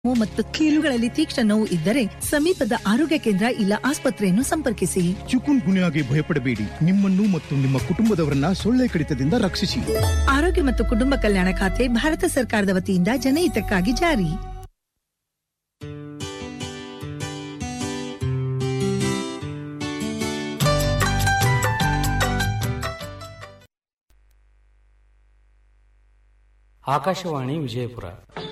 ನೋವು ಮತ್ತು ಕೀಲುಗಳಲ್ಲಿ ತೀಕ್ಷ್ಣ ನೋವು ಇದ್ದರೆ ಸಮೀಪದ ಆರೋಗ್ಯ ಕೇಂದ್ರ ಇಲ್ಲ ಆಸ್ಪತ್ರೆಯನ್ನು ಸಂಪರ್ಕಿಸಿ ಚಿಕುನ್ ಗುನ್ಯಾಗೆ ಭಯಪಡಬೇಡಿ ನಿಮ್ಮನ್ನು ಮತ್ತು ನಿಮ್ಮ ಕುಟುಂಬದವರನ್ನ ಸೊಳ್ಳೆ ಕಡಿತದಿಂದ ರಕ್ಷಿಸಿ ಆರೋಗ್ಯ ಮತ್ತು ಕುಟುಂಬ ಕಲ್ಯಾಣ ಖಾತೆ ಭಾರತ ಸರ್ಕಾರದ ವತಿಯಿಂದ ಜನಹಿತಕ್ಕಾಗಿ ಜಾರಿ ಆಕಾಶವಾಣಿ ವಿಜಯಪುರ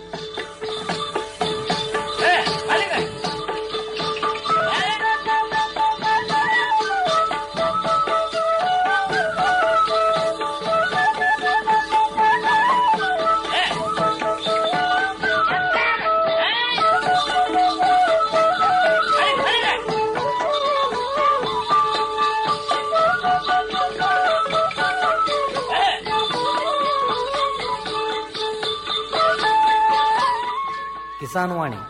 ಕಿಸಾನ್ ವಾಣಿ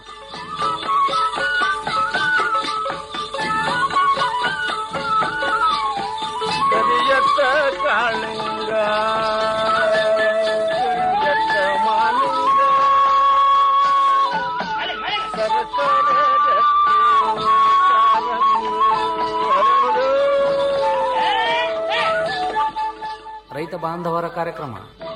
ಕರಿಯತ್ತ ಕಾಳಿಂಗ ಕರಿಯತ್ತ ಮಾಲಿಂಗ ಸರಸರ ರಕ್ತಿ ಕಾರಂಗಿ ಹರಡು. ರೈತ ಬಾಂಧವರ ಕಾರ್ಯಕ್ರಮ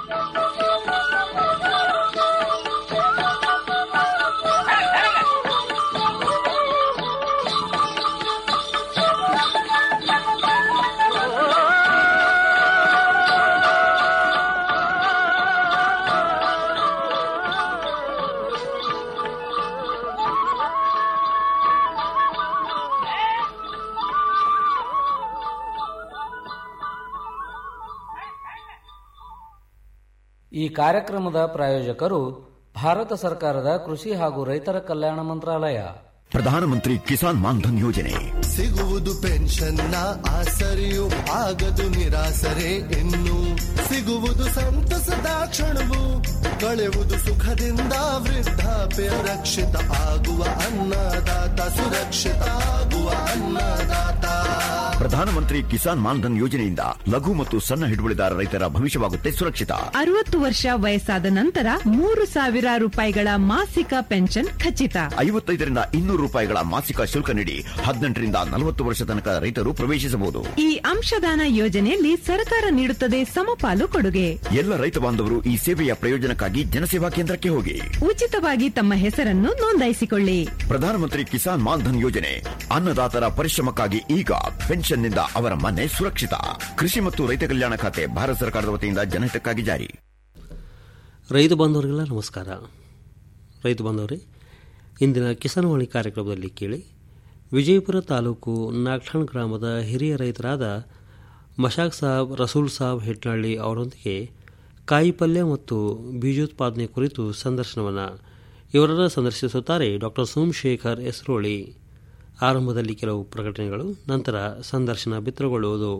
ಈ ಕಾರ್ಯಕ್ರಮದ ಪ್ರಾಯೋಜಕರು ಭಾರತ ಸರ್ಕಾರದ ಕೃಷಿ ಹಾಗೂ ರೈತರ ಕಲ್ಯಾಣ ಮಂತ್ರಾಲಯ ಪ್ರಧಾನಮಂತ್ರಿ ಕಿಸಾನ್ ಮಾನ್ಧನ್ ಯೋಜನೆ ಸಿಗುವುದು ಪೆನ್ಷನ್ನ ಆಸರೆಯು ಆಗದು ನಿರಾಸರೆ ಇನ್ನು ಸಿಗುವುದು ಸಂತಸದ ಕ್ಷಣವು ಕಳೆಯುವುದು ಸುಖದಿಂದ ವೃದ್ಧಾಪ್ಯ ರಕ್ಷಿತ ಆಗುವ ಅನ್ನದಾತ ಸುರಕ್ಷಿತ ಆಗುವ ಅನ್ನದಾತ ಪ್ರಧಾನಮಂತ್ರಿ ಕಿಸಾನ್ ಮಾನ್ಧನ್ ಯೋಜನೆಯಿಂದ ಲಘು ಮತ್ತು ಸಣ್ಣ ಹಿಡುವಳಿದಾರ ರೈತರ ಭವಿಷ್ಯವಾಗುತ್ತೆ ಸುರಕ್ಷಿತ ಅರವತ್ತು ವರ್ಷ ವಯಸ್ಸಾದ ನಂತರ ಮೂರು ಸಾವಿರ ರೂಪಾಯಿಗಳ ಮಾಸಿಕ ಪೆನ್ಷನ್ ಖಚಿತ ಐವತ್ತೈದರಿಂದ ಇನ್ನೂರು ರೂಪಾಯಿಗಳ ಮಾಸಿಕ ಶುಲ್ಕ ನೀಡಿ ಹದಿನೆಂಟರಿಂದ ನಲವತ್ತು ವರ್ಷ ತನಕ ರೈತರು ಪ್ರವೇಶಿಸಬಹುದು ಈ ಅಂಶದಾನ ಯೋಜನೆಯಲ್ಲಿ ಸರ್ಕಾರ ನೀಡುತ್ತದೆ ಸಮಪಾಲು ಕೊಡುಗೆ ಎಲ್ಲ ರೈತ ಬಾಂಧವರು ಈ ಸೇವೆಯ ಪ್ರಯೋಜನಕ್ಕಾಗಿ ಜನಸೇವಾ ಕೇಂದ್ರಕ್ಕೆ ಹೋಗಿ ಉಚಿತವಾಗಿ ತಮ್ಮ ಹೆಸರನ್ನು ನೋಂದಾಯಿಸಿಕೊಳ್ಳಿ ಪ್ರಧಾನಮಂತ್ರಿ ಕಿಸಾನ್ ಮಾನ್ಧನ್ ಯೋಜನೆ ಅನ್ನದಾತರ ಪರಿಶ್ರಮಕ್ಕಾಗಿ ಈಗ ಪೆನ್ಷನ್ನಿಂದ ಅವರ ಮನೆ ಸುರಕ್ಷಿತ ಕೃಷಿ ಮತ್ತು ರೈತ ಕಲ್ಯಾಣ ಖಾತೆ ಭಾರತ ಸರ್ಕಾರದ ವತಿಯಿಂದ ಜನಹಿತಕ್ಕಾಗಿ ಜಾರಿ ರೈತ ಬಾಂಧವರಿಗೆಲ್ಲ ನಮಸ್ಕಾರ ರೈತ ಬಾಂಧವರೇ ಇಂದಿನ ಕಿಸಾನ್ವಾಣಿ ಕಾರ್ಯಕ್ರಮದಲ್ಲಿ ಕೇಳಿ ವಿಜಯಪುರ ತಾಲೂಕು ನಾಗ್ಠಾಣ್ ಗ್ರಾಮದ ಹಿರಿಯ ರೈತರಾದ ಮಶಾಕ್ ಸಾಬ್ ರಸೂಲ್ ಸಾಬ್ ಹೆಟ್ನಳ್ಳಿ ಅವರೊಂದಿಗೆ ಕಾಯಿಪಲ್ಯ ಮತ್ತು ಬೀಜೋತ್ಪಾದನೆ ಕುರಿತು ಸಂದರ್ಶನವನ್ನು ಇವರನ್ನು ಸಂದರ್ಶಿಸುತ್ತಾರೆ ಡಾಕ್ಟರ್ ಸೋಮಶೇಖರ್ ಎಸ್ರೋಳಿ ಆರಂಭದಲ್ಲಿ ಕೆಲವು ಪ್ರಕಟಣೆಗಳು ನಂತರ ಸಂದರ್ಶನ ಬಿತ್ತರಗೊಳ್ಳುವುದು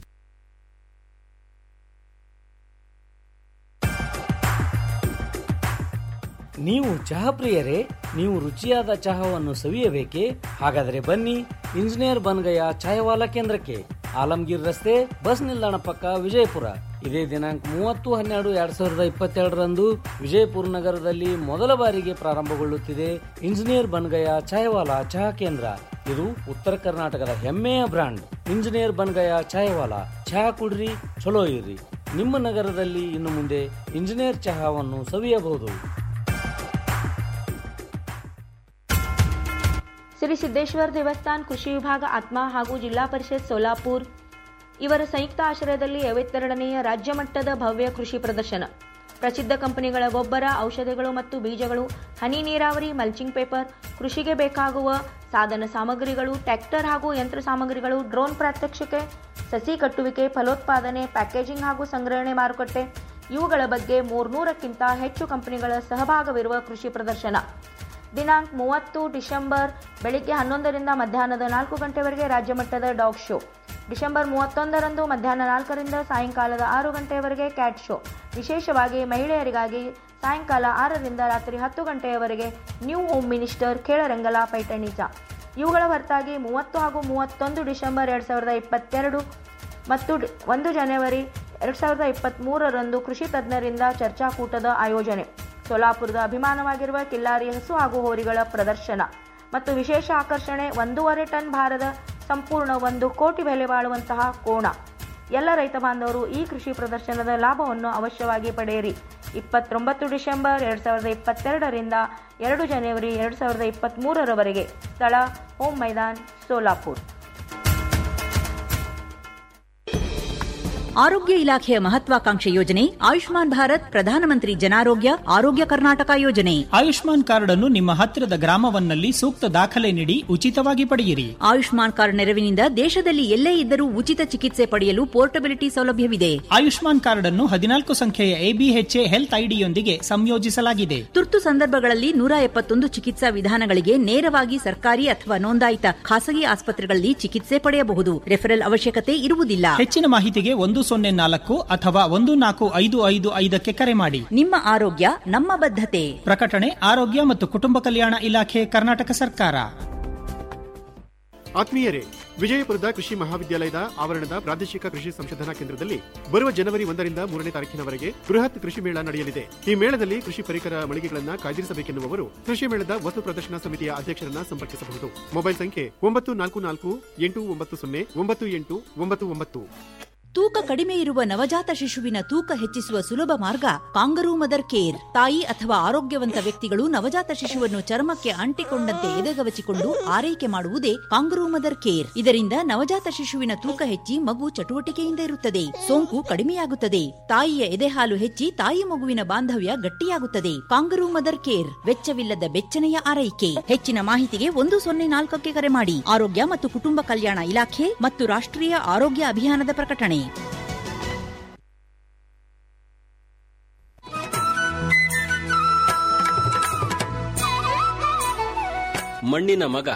ನೀವು ಚಹಾ ಪ್ರಿಯರೇ ನೀವು ರುಚಿಯಾದ ಚಹಾವನ್ನು ಸವಿಯಬೇಕೇ ಹಾಗಾದರೆ ಬನ್ನಿ ಇಂಜಿನಿಯರ್ ಬನ್ಗಯ ಚಾಯವಾಲ ಕೇಂದ್ರಕ್ಕೆ ಆಲಂಗೀರ್ ರಸ್ತೆ ಬಸ್ ನಿಲ್ದಾಣ ಪಕ್ಕ ವಿಜಯಪುರ ಇದೇ ದಿನಾಂಕ ಮೂವತ್ತು ಹನ್ನೆರಡು ಎರಡ್ ಸಾವಿರದ ಇಪ್ಪತ್ತೆರಡರಂದು ವಿಜಯಪುರ ನಗರದಲ್ಲಿ ಮೊದಲ ಬಾರಿಗೆ ಪ್ರಾರಂಭಗೊಳ್ಳುತ್ತಿದೆ ಇಂಜಿನಿಯರ್ ಬನ್ಗಯ ಚಾಯವಾಲ ಚಹಾ ಕೇಂದ್ರ ಇದು ಉತ್ತರ ಕರ್ನಾಟಕದ ಹೆಮ್ಮೆಯ ಬ್ರಾಂಡ್ ಇಂಜಿನಿಯರ್ ಬನ್ಗಯ ಚಾಯವಾಲ ಚಹಾ ಕುಡ್ರಿ ಚಲೋ ಇರ್ರಿ ನಿಮ್ಮ ನಗರದಲ್ಲಿ ಇನ್ನು ಮುಂದೆ ಇಂಜಿನಿಯರ್ ಚಹಾವನ್ನು ಸವಿಯಬಹುದು ಶ್ರೀ ಸಿದ್ದೇಶ್ವರ ದೇವಸ್ಥಾನ್ ಕೃಷಿ ವಿಭಾಗ ಆತ್ಮ ಹಾಗೂ ಜಿಲ್ಲಾ ಪರಿಷತ್ ಸೋಲಾಪುರ್ ಇವರ ಸಂಯುಕ್ತ ಆಶ್ರಯದಲ್ಲಿ ಐವತ್ತೆರಡನೆಯ ರಾಜ್ಯ ಮಟ್ಟದ ಭವ್ಯ ಕೃಷಿ ಪ್ರದರ್ಶನ ಪ್ರಸಿದ್ಧ ಕಂಪನಿಗಳ ಗೊಬ್ಬರ ಔಷಧಿಗಳು ಮತ್ತು ಬೀಜಗಳು ಹನಿ ನೀರಾವರಿ ಮಲ್ಚಿಂಗ್ ಪೇಪರ್ ಕೃಷಿಗೆ ಬೇಕಾಗುವ ಸಾಧನ ಸಾಮಗ್ರಿಗಳು ಟ್ರ್ಯಾಕ್ಟರ್ ಹಾಗೂ ಯಂತ್ರ ಸಾಮಗ್ರಿಗಳು ಡ್ರೋನ್ ಪ್ರಾತ್ಯಕ್ಷಿಕೆ ಸಸಿ ಕಟ್ಟುವಿಕೆ ಫಲೋತ್ಪಾದನೆ ಪ್ಯಾಕೇಜಿಂಗ್ ಹಾಗೂ ಸಂಗ್ರಹಣೆ ಮಾರುಕಟ್ಟೆ ಇವುಗಳ ಬಗ್ಗೆ ಮೂರ್ನೂರಕ್ಕಿಂತ ಹೆಚ್ಚು ಕಂಪನಿಗಳ ಸಹಭಾಗವಿರುವ ಕೃಷಿ ಪ್ರದರ್ಶನ ದಿನಾಂಕ ಮೂವತ್ತು ಡಿಸೆಂಬರ್ ಬೆಳಿಗ್ಗೆ ಹನ್ನೊಂದರಿಂದ ಮಧ್ಯಾಹ್ನದ ನಾಲ್ಕು ಗಂಟೆವರೆಗೆ ರಾಜ್ಯ ಮಟ್ಟದ ಡಾಗ್ ಶೋ ಡಿಸೆಂಬರ್ ಮೂವತ್ತೊಂದರಂದು ಮಧ್ಯಾಹ್ನ ನಾಲ್ಕರಿಂದ ಸಾಯಂಕಾಲದ ಆರು ಗಂಟೆಯವರೆಗೆ ಕ್ಯಾಟ್ ಶೋ ವಿಶೇಷವಾಗಿ ಮಹಿಳೆಯರಿಗಾಗಿ ಸಾಯಂಕಾಲ ಆರರಿಂದ ರಾತ್ರಿ ಹತ್ತು ಗಂಟೆಯವರೆಗೆ ನ್ಯೂ ಹೋಮ್ ಮಿನಿಸ್ಟರ್ ಖೇಳರಂಗಲ ಪೈಠಣಿಸ ಇವುಗಳ ಹೊರತಾಗಿ ಮೂವತ್ತು ಹಾಗೂ ಮೂವತ್ತೊಂದು ಡಿಸೆಂಬರ್ ಎರಡು ಸಾವಿರದ ಇಪ್ಪತ್ತೆರಡು ಮತ್ತು ಡಿ- ಒಂದು ಜನವರಿ ಎರಡು ಸಾವಿರದ ಇಪ್ಪತ್ತ್ಮೂರರಂದು ಕೃಷಿ ತಜ್ಞರಿಂದ ಚರ್ಚಾಕೂಟದ ಆಯೋಜನೆ ಸೋಲಾಪುರದ ಅಭಿಮಾನವಾಗಿರುವ ಕಿಲ್ಲಾರಿ ಹಸು ಹಾಗೂ ಹೋರಿಗಳ ಪ್ರದರ್ಶನ ಮತ್ತು ವಿಶೇಷ ಆಕರ್ಷಣೆ ಒಂದೂವರೆ ಟನ್ ಭಾರದ ಸಂಪೂರ್ಣ ಒಂದು ಕೋಟಿ ಬೆಲೆ ಬಾಳುವಂತಹ ಕೋಣ ಎಲ್ಲ ರೈತ ಬಾಂಧವರು ಈ ಕೃಷಿ ಪ್ರದರ್ಶನದ ಲಾಭವನ್ನು ಅವಶ್ಯವಾಗಿ ಪಡೆಯಿರಿ ಇಪ್ಪತ್ತೊಂಬತ್ತು ಡಿಸೆಂಬರ್ ಎರಡು ಸಾವಿರದ ಇಪ್ಪತ್ತೆರಡರಿಂದ ಎರಡು ಜನವರಿ ಎರಡು ಸಾವಿರದ ಇಪ್ಪತ್ತ್ಮೂರರವರೆಗೆ ಸ್ಥಳ ಹೋಮ್ ಮೈದಾನ್ ಸೋಲಾಪುರ್ ಆರೋಗ್ಯ ಇಲಾಖೆಯ ಮಹತ್ವಾಕಾಂಕ್ಷೆ ಯೋಜನೆ ಆಯುಷ್ಮಾನ್ ಭಾರತ್ ಪ್ರಧಾನಮಂತ್ರಿ ಜನಾರೋಗ್ಯ ಆರೋಗ್ಯ ಕರ್ನಾಟಕ ಯೋಜನೆ ಆಯುಷ್ಮಾನ್ ಕಾರ್ಡ್ ಅನ್ನು ನಿಮ್ಮ ಹತ್ತಿರದ ಗ್ರಾಮವನ್ನಲ್ಲಿ ಸೂಕ್ತ ದಾಖಲೆ ನೀಡಿ ಉಚಿತವಾಗಿ ಪಡೆಯಿರಿ ಆಯುಷ್ಮಾನ್ ಕಾರ್ಡ್ ನೆರವಿನಿಂದ ದೇಶದಲ್ಲಿ ಎಲ್ಲೇ ಇದ್ದರೂ ಉಚಿತ ಚಿಕಿತ್ಸೆ ಪಡೆಯಲು ಪೋರ್ಟಬಿಲಿಟಿ ಸೌಲಭ್ಯವಿದೆ ಆಯುಷ್ಮಾನ್ ಕಾರ್ಡ್ ಅನ್ನು ಹದಿನಾಲ್ಕು ಸಂಖ್ಯೆಯ ಎಬಿಎಚ್ಎ ಹೆಲ್ತ್ ಐಡಿಯೊಂದಿಗೆ ಸಂಯೋಜಿಸಲಾಗಿದೆ ತುರ್ತು ಸಂದರ್ಭಗಳಲ್ಲಿ ನೂರ ಎಪ್ಪತ್ತೊಂದು ಚಿಕಿತ್ಸಾ ವಿಧಾನಗಳಿಗೆ ನೇರವಾಗಿ ಸರ್ಕಾರಿ ಅಥವಾ ನೋಂದಾಯಿತ ಖಾಸಗಿ ಆಸ್ಪತ್ರೆಗಳಲ್ಲಿ ಚಿಕಿತ್ಸೆ ಪಡೆಯಬಹುದು ರೆಫರಲ್ ಅವಶ್ಯಕತೆ ಇರುವುದಿಲ್ಲ ಹೆಚ್ಚಿನ ಮಾಹಿತಿಗೆ ಒಂದು ಸೊನ್ನೆ ನಾಲ್ಕು ಅಥವಾ ಒಂದು ನಾಲ್ಕು ಐದು ಐದು ಐದಕ್ಕೆ ಕರೆ ಮಾಡಿ ನಿಮ್ಮ ಆರೋಗ್ಯ ನಮ್ಮ ಬದ್ಧತೆ ಪ್ರಕಟಣೆ ಆರೋಗ್ಯ ಮತ್ತು ಕುಟುಂಬ ಕಲ್ಯಾಣ ಇಲಾಖೆ ಕರ್ನಾಟಕ ಸರ್ಕಾರ ಆತ್ಮೀಯರೇ ವಿಜಯಪುರದ ಕೃಷಿ ಮಹಾವಿದ್ಯಾಲಯದ ಆವರಣದ ಪ್ರಾದೇಶಿಕ ಕೃಷಿ ಸಂಶೋಧನಾ ಕೇಂದ್ರದಲ್ಲಿ ಬರುವ ಜನವರಿ ಒಂದರಿಂದ ಮೂರನೇ ತಾರೀಕಿನವರೆಗೆ ಬೃಹತ್ ಕೃಷಿ ಮೇಳ ನಡೆಯಲಿದೆ ಈ ಮೇಳದಲ್ಲಿ ಕೃಷಿ ಪರಿಕರ ಮಳಿಗೆಗಳನ್ನ ಕಾಯ್ದಿರಿಸಬೇಕೆನ್ನುವವರು ಕೃಷಿ ಮೇಳದ ವಸ್ತು ಪ್ರದರ್ಶನ ಸಮಿತಿಯ ಅಧ್ಯಕ್ಷರನ್ನ ಸಂಪರ್ಕಿಸಬಹುದು ಮೊಬೈಲ್ ಸಂಖ್ಯೆ ಒಂಬತ್ತು ನಾಲ್ಕು ನಾಲ್ಕು ಎಂಟು ಒಂಬತ್ತು ಸೊನ್ನೆ ಒಂಬತ್ತು ಎಂಟು ಒಂಬತ್ತು ಒಂಬತ್ತು ತೂಕ ಕಡಿಮೆ ಇರುವ ನವಜಾತ ಶಿಶುವಿನ ತೂಕ ಹೆಚ್ಚಿಸುವ ಸುಲಭ ಮಾರ್ಗ ಕಾಂಗರೂ ಮದರ್ ಕೇರ್ ತಾಯಿ ಅಥವಾ ಆರೋಗ್ಯವಂತ ವ್ಯಕ್ತಿಗಳು ನವಜಾತ ಶಿಶುವನ್ನು ಚರ್ಮಕ್ಕೆ ಅಂಟಿಕೊಂಡಂತೆ ಎದೆಗವಚಿಕೊಂಡು ಆರೈಕೆ ಮಾಡುವುದೇ ಕಾಂಗರೂ ಮದರ್ ಕೇರ್ ಇದರಿಂದ ನವಜಾತ ಶಿಶುವಿನ ತೂಕ ಹೆಚ್ಚಿ ಮಗು ಚಟುವಟಿಕೆಯಿಂದ ಇರುತ್ತದೆ ಸೋಂಕು ಕಡಿಮೆಯಾಗುತ್ತದೆ ತಾಯಿಯ ಎದೆಹಾಲು ಹೆಚ್ಚಿ ತಾಯಿ ಮಗುವಿನ ಬಾಂಧವ್ಯ ಗಟ್ಟಿಯಾಗುತ್ತದೆ ಕಾಂಗರೂ ಮದರ್ ಕೇರ್ ವೆಚ್ಚವಿಲ್ಲದ ಬೆಚ್ಚನೆಯ ಆರೈಕೆ ಹೆಚ್ಚಿನ ಮಾಹಿತಿಗೆ ಒಂದು ಸೊನ್ನೆ ನಾಲ್ಕಕ್ಕೆ ಕರೆ ಮಾಡಿ ಆರೋಗ್ಯ ಮತ್ತು ಕುಟುಂಬ ಕಲ್ಯಾಣ ಇಲಾಖೆ ಮತ್ತು ರಾಷ್ಟ್ರೀಯ ಆರೋಗ್ಯ ಅಭಿಯಾನದ ಪ್ರಕಟಣೆ ಮಣ್ಣಿನ ಮಗ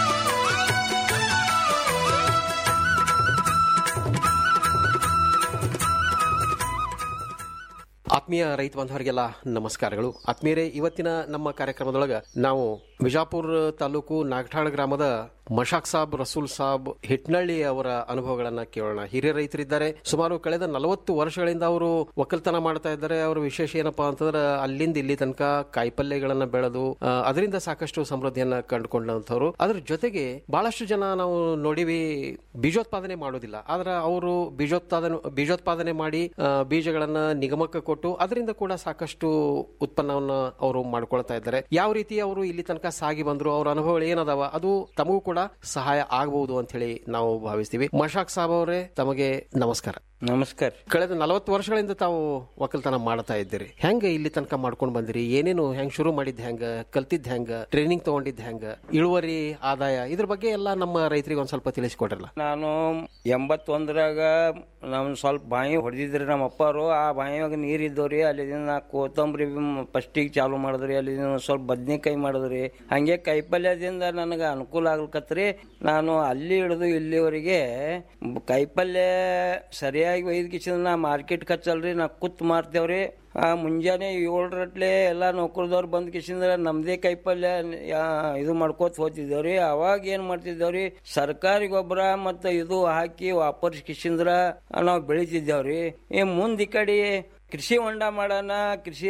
ಆತ್ಮೀಯ ರೈತ ಬಾಂಧವರಿಗೆಲ್ಲ ನಮಸ್ಕಾರಗಳು ಆತ್ಮೀಯರೇ ಇವತ್ತಿನ ನಮ್ಮ ಕಾರ್ಯಕ್ರಮದೊಳಗ ನಾವು ವಿಜಾಪುರ ತಾಲೂಕು ನಾಗಠಾಳ ಗ್ರಾಮದ ಮಶಾಕ್ ಸಾಬ್ ರಸೂಲ್ ಸಾಬ್ ಹಿಟ್ನಳ್ಳಿ ಅವರ ಅನುಭವಗಳನ್ನ ಕೇಳೋಣ ಹಿರಿಯ ರೈತರಿದ್ದಾರೆ ಸುಮಾರು ಕಳೆದ ನಲವತ್ತು ವರ್ಷಗಳಿಂದ ಅವರು ಒಕ್ಕಲ್ತನ ಮಾಡ್ತಾ ಇದ್ದಾರೆ ಅವರ ವಿಶೇಷ ಏನಪ್ಪಾ ಅಂತಂದ್ರೆ ಅಲ್ಲಿಂದ ಇಲ್ಲಿ ತನಕ ಕಾಯಿಪಲ್ಯಗಳನ್ನ ಬೆಳೆದು ಆ, ಅದರಿಂದ ಸಾಕಷ್ಟು ಸಮೃದ್ಧಿಯನ್ನ ಕಂಡುಕೊಂಡಂತವ್ರು ಅದ್ರ ಜೊತೆಗೆ ಬಹಳಷ್ಟು ಜನ ನಾವು ನೋಡಿವಿ ಬೀಜೋತ್ಪಾದನೆ ಮಾಡೋದಿಲ್ಲ ಆದ್ರೆ ಅವರು ಬೀಜೋತ್ಪಾದನೆ ಬೀಜೋತ್ಪಾದನೆ ಮಾಡಿ ಆ, ಬೀಜಗಳನ್ನ ನಿಗಮಕ್ಕೆ ಕೊಟ್ಟು ಅದರಿಂದ ಕೂಡ ಸಾಕಷ್ಟು ಉತ್ಪನ್ನವನ್ನ ಅವರು ಮಾಡ್ಕೊಳ್ತಾ ಇದ್ದಾರೆ ಯಾವ ರೀತಿ ಅವರು ಇಲ್ಲಿ ತನಕ ಸಾಗಿ ಬಂದ್ರು ಅವ್ರ ಅನುಭವಗಳು ಏನದಾವ ಅದು ತಮಗೂ ಕೂಡ ಸಹಾಯ ಆಗಬಹುದು ಅಂತ ಹೇಳಿ ನಾವು ಭಾವಿಸ್ತೀವಿ ಮಶಾಕ್ ಸಾಬ್ ಅವರೇ ತಮಗೆ ನಮಸ್ಕಾರ ನಮಸ್ಕಾರ ಕಳೆದ ನಲವತ್ತು ವರ್ಷಗಳಿಂದ ತಾವು ಒಕ್ಕಲ್ತನ ಮಾಡ್ತಾ ಇದ್ದೀರಿ ಹೆಂಗ ಇಲ್ಲಿ ತನಕ ಮಾಡ್ಕೊಂಡು ಬಂದಿರಿ ಏನೇನು ಹೆಂಗ್ ಶುರು ಮಾಡಿದ್ ಹೆಂಗ ಕಲ್ತಿದ್ ಹೆಂಗ ಟ್ರೈನಿಂಗ್ ತಗೊಂಡಿದ್ ಹೆಂಗ ಇಳುವರಿ ಆದಾಯ ಇದ್ರ ಬಗ್ಗೆ ಎಲ್ಲ ನಮ್ಮ ರೈತರಿಗೆ ಒಂದ್ ಸ್ವಲ್ಪ ತಿಳಿಸ್ಕೊಡ್ರಲ್ಲ ನಾನು ಎಂಬತ್ತೊಂದರಾಗ ನಮ್ ಸ್ವಲ್ಪ ಬಾವಿ ಹೊಡೆದಿದ್ರಿ ನಮ್ಮ ಅಪ್ಪರು ಆ ಬಾವಿಯಾಗ ನೀರ್ ಇದ್ದವ್ರಿ ಅಲ್ಲಿದಿಂದ ನಾ ಕೊತ್ತಂಬರಿ ಫಸ್ಟಿಗೆ ಚಾಲು ಮಾಡಿದ್ರಿ ಅಲ್ಲಿಂದ ಒಂದ್ ಸ್ವಲ್ಪ ಬದ್ನಿಕಾಯಿ ಮಾಡಿದ್ರಿ ಹಂಗೆ ಕೈಪಲ್ಯದಿಂದ ನನಗೆ ಅನುಕೂಲ ಆಗ್ಲಿಕತ್ರಿ ನಾನು ಅಲ್ಲಿ ಹಿಡಿದು ಇಲ್ಲಿವರೆಗೆ ಬ- ಕೈಪಲ್ಯ ಸರಿಯಾಗಿ ಒಯ್ದು ಕಿಸಿದ ನಾ ಮಾರ್ಕೆಟ್ ಕಚ್ಚಲ್ರಿ ನಾ ಕೂತ್ ಮಾರ್ತೇವ್ರಿ ಆ ಮುಂಜಾನೆ ಏಳರಟ್ಲೆ ಎಲ್ಲ ನೌಕರದವ್ರು ಬಂದ್ ಕಿಸಿಂದ್ರ ನಮ್ದೇ ಕೈಪಲ್ಯ ಯಾ- ಇದು ಮಾಡ್ಕೋತ ಹೋಗ್ತಿದ್ದೇವ್ರಿ ಅವಾಗ ಏನ್ ಮಾಡ್ತಿದ್ದೇವ್ರಿ ಸರ್ಕಾರಿ ಗೊಬ್ಬರ ಮತ್ತ ಇದು ಹಾಕಿ ವಾಪಸ್ ಕಿಸಿಂದ್ರ ನಾವು ಬೆಳಿತಿದ್ದೇವ್ರಿ ಈ ಮುಂದ್ ಈ ಕಡೆ ಕೃಷಿ ಹೊಂಡ ಮಾಡೋಣ ಕೃಷಿ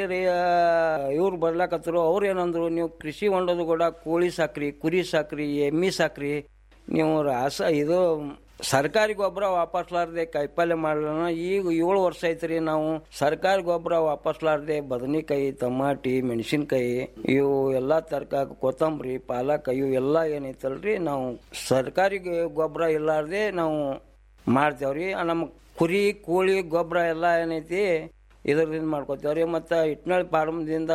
ಇವ್ರು ಬರ್ಲಾಕತ್ತರು ಅವ್ರು ಏನಂದ್ರು ನೀವು ಕೃಷಿ ಹೊಂಡದ ಕೂಡ ಕೋಳಿ ಸಾಕ್ರಿ ಕುರಿ ಸಾಕ್ರಿ ಎಮ್ಮಿ ಸಾಕ್ರಿ ನೀವು ರಾಸ ಇದು ಸರ್ಕಾರಿ ಗೊಬ್ಬರ ವಾಪಸ್ಲಾರ್ದೆ ಕೈಪಲ್ಯ ಮಾಡೋಣ ಈಗ ಏಳು ವರ್ಷ ಐತ್ರಿ ನಾವು ಸರ್ಕಾರಿ ಗೊಬ್ಬರ ವಾಪಸ್ಲಾರ್ದೆ ಬದನೆಕಾಯಿ ಟಮಾಟಿ ಮೆಣಸಿನ್ಕಾಯಿ ಇವು ಎಲ್ಲಾ ತರಕಾರಿ ಕೊತ್ತಂಬರಿ ಪಾಲಕ್ ಇವು ಎಲ್ಲ ಏನೈತಲ್ರಿ ನಾವು ಸರ್ಕಾರಿ ಗೊಬ್ಬರ ಇಲ್ಲಾರ್ದೆ ನಾವು ಮಾಡ್ತೇವ್ರಿ ನಮ್ಮ ಕುರಿ ಕೋಳಿ ಗೊಬ್ಬರ ಎಲ್ಲ ಏನೈತಿ ಇದರಿಂದ ಮಾಡ್ಕೋತೇವ್ರಿ ಮತ್ತು ಇಟ್ನಾಳ್ ಫಾರ್ಮ್ದಿಂದ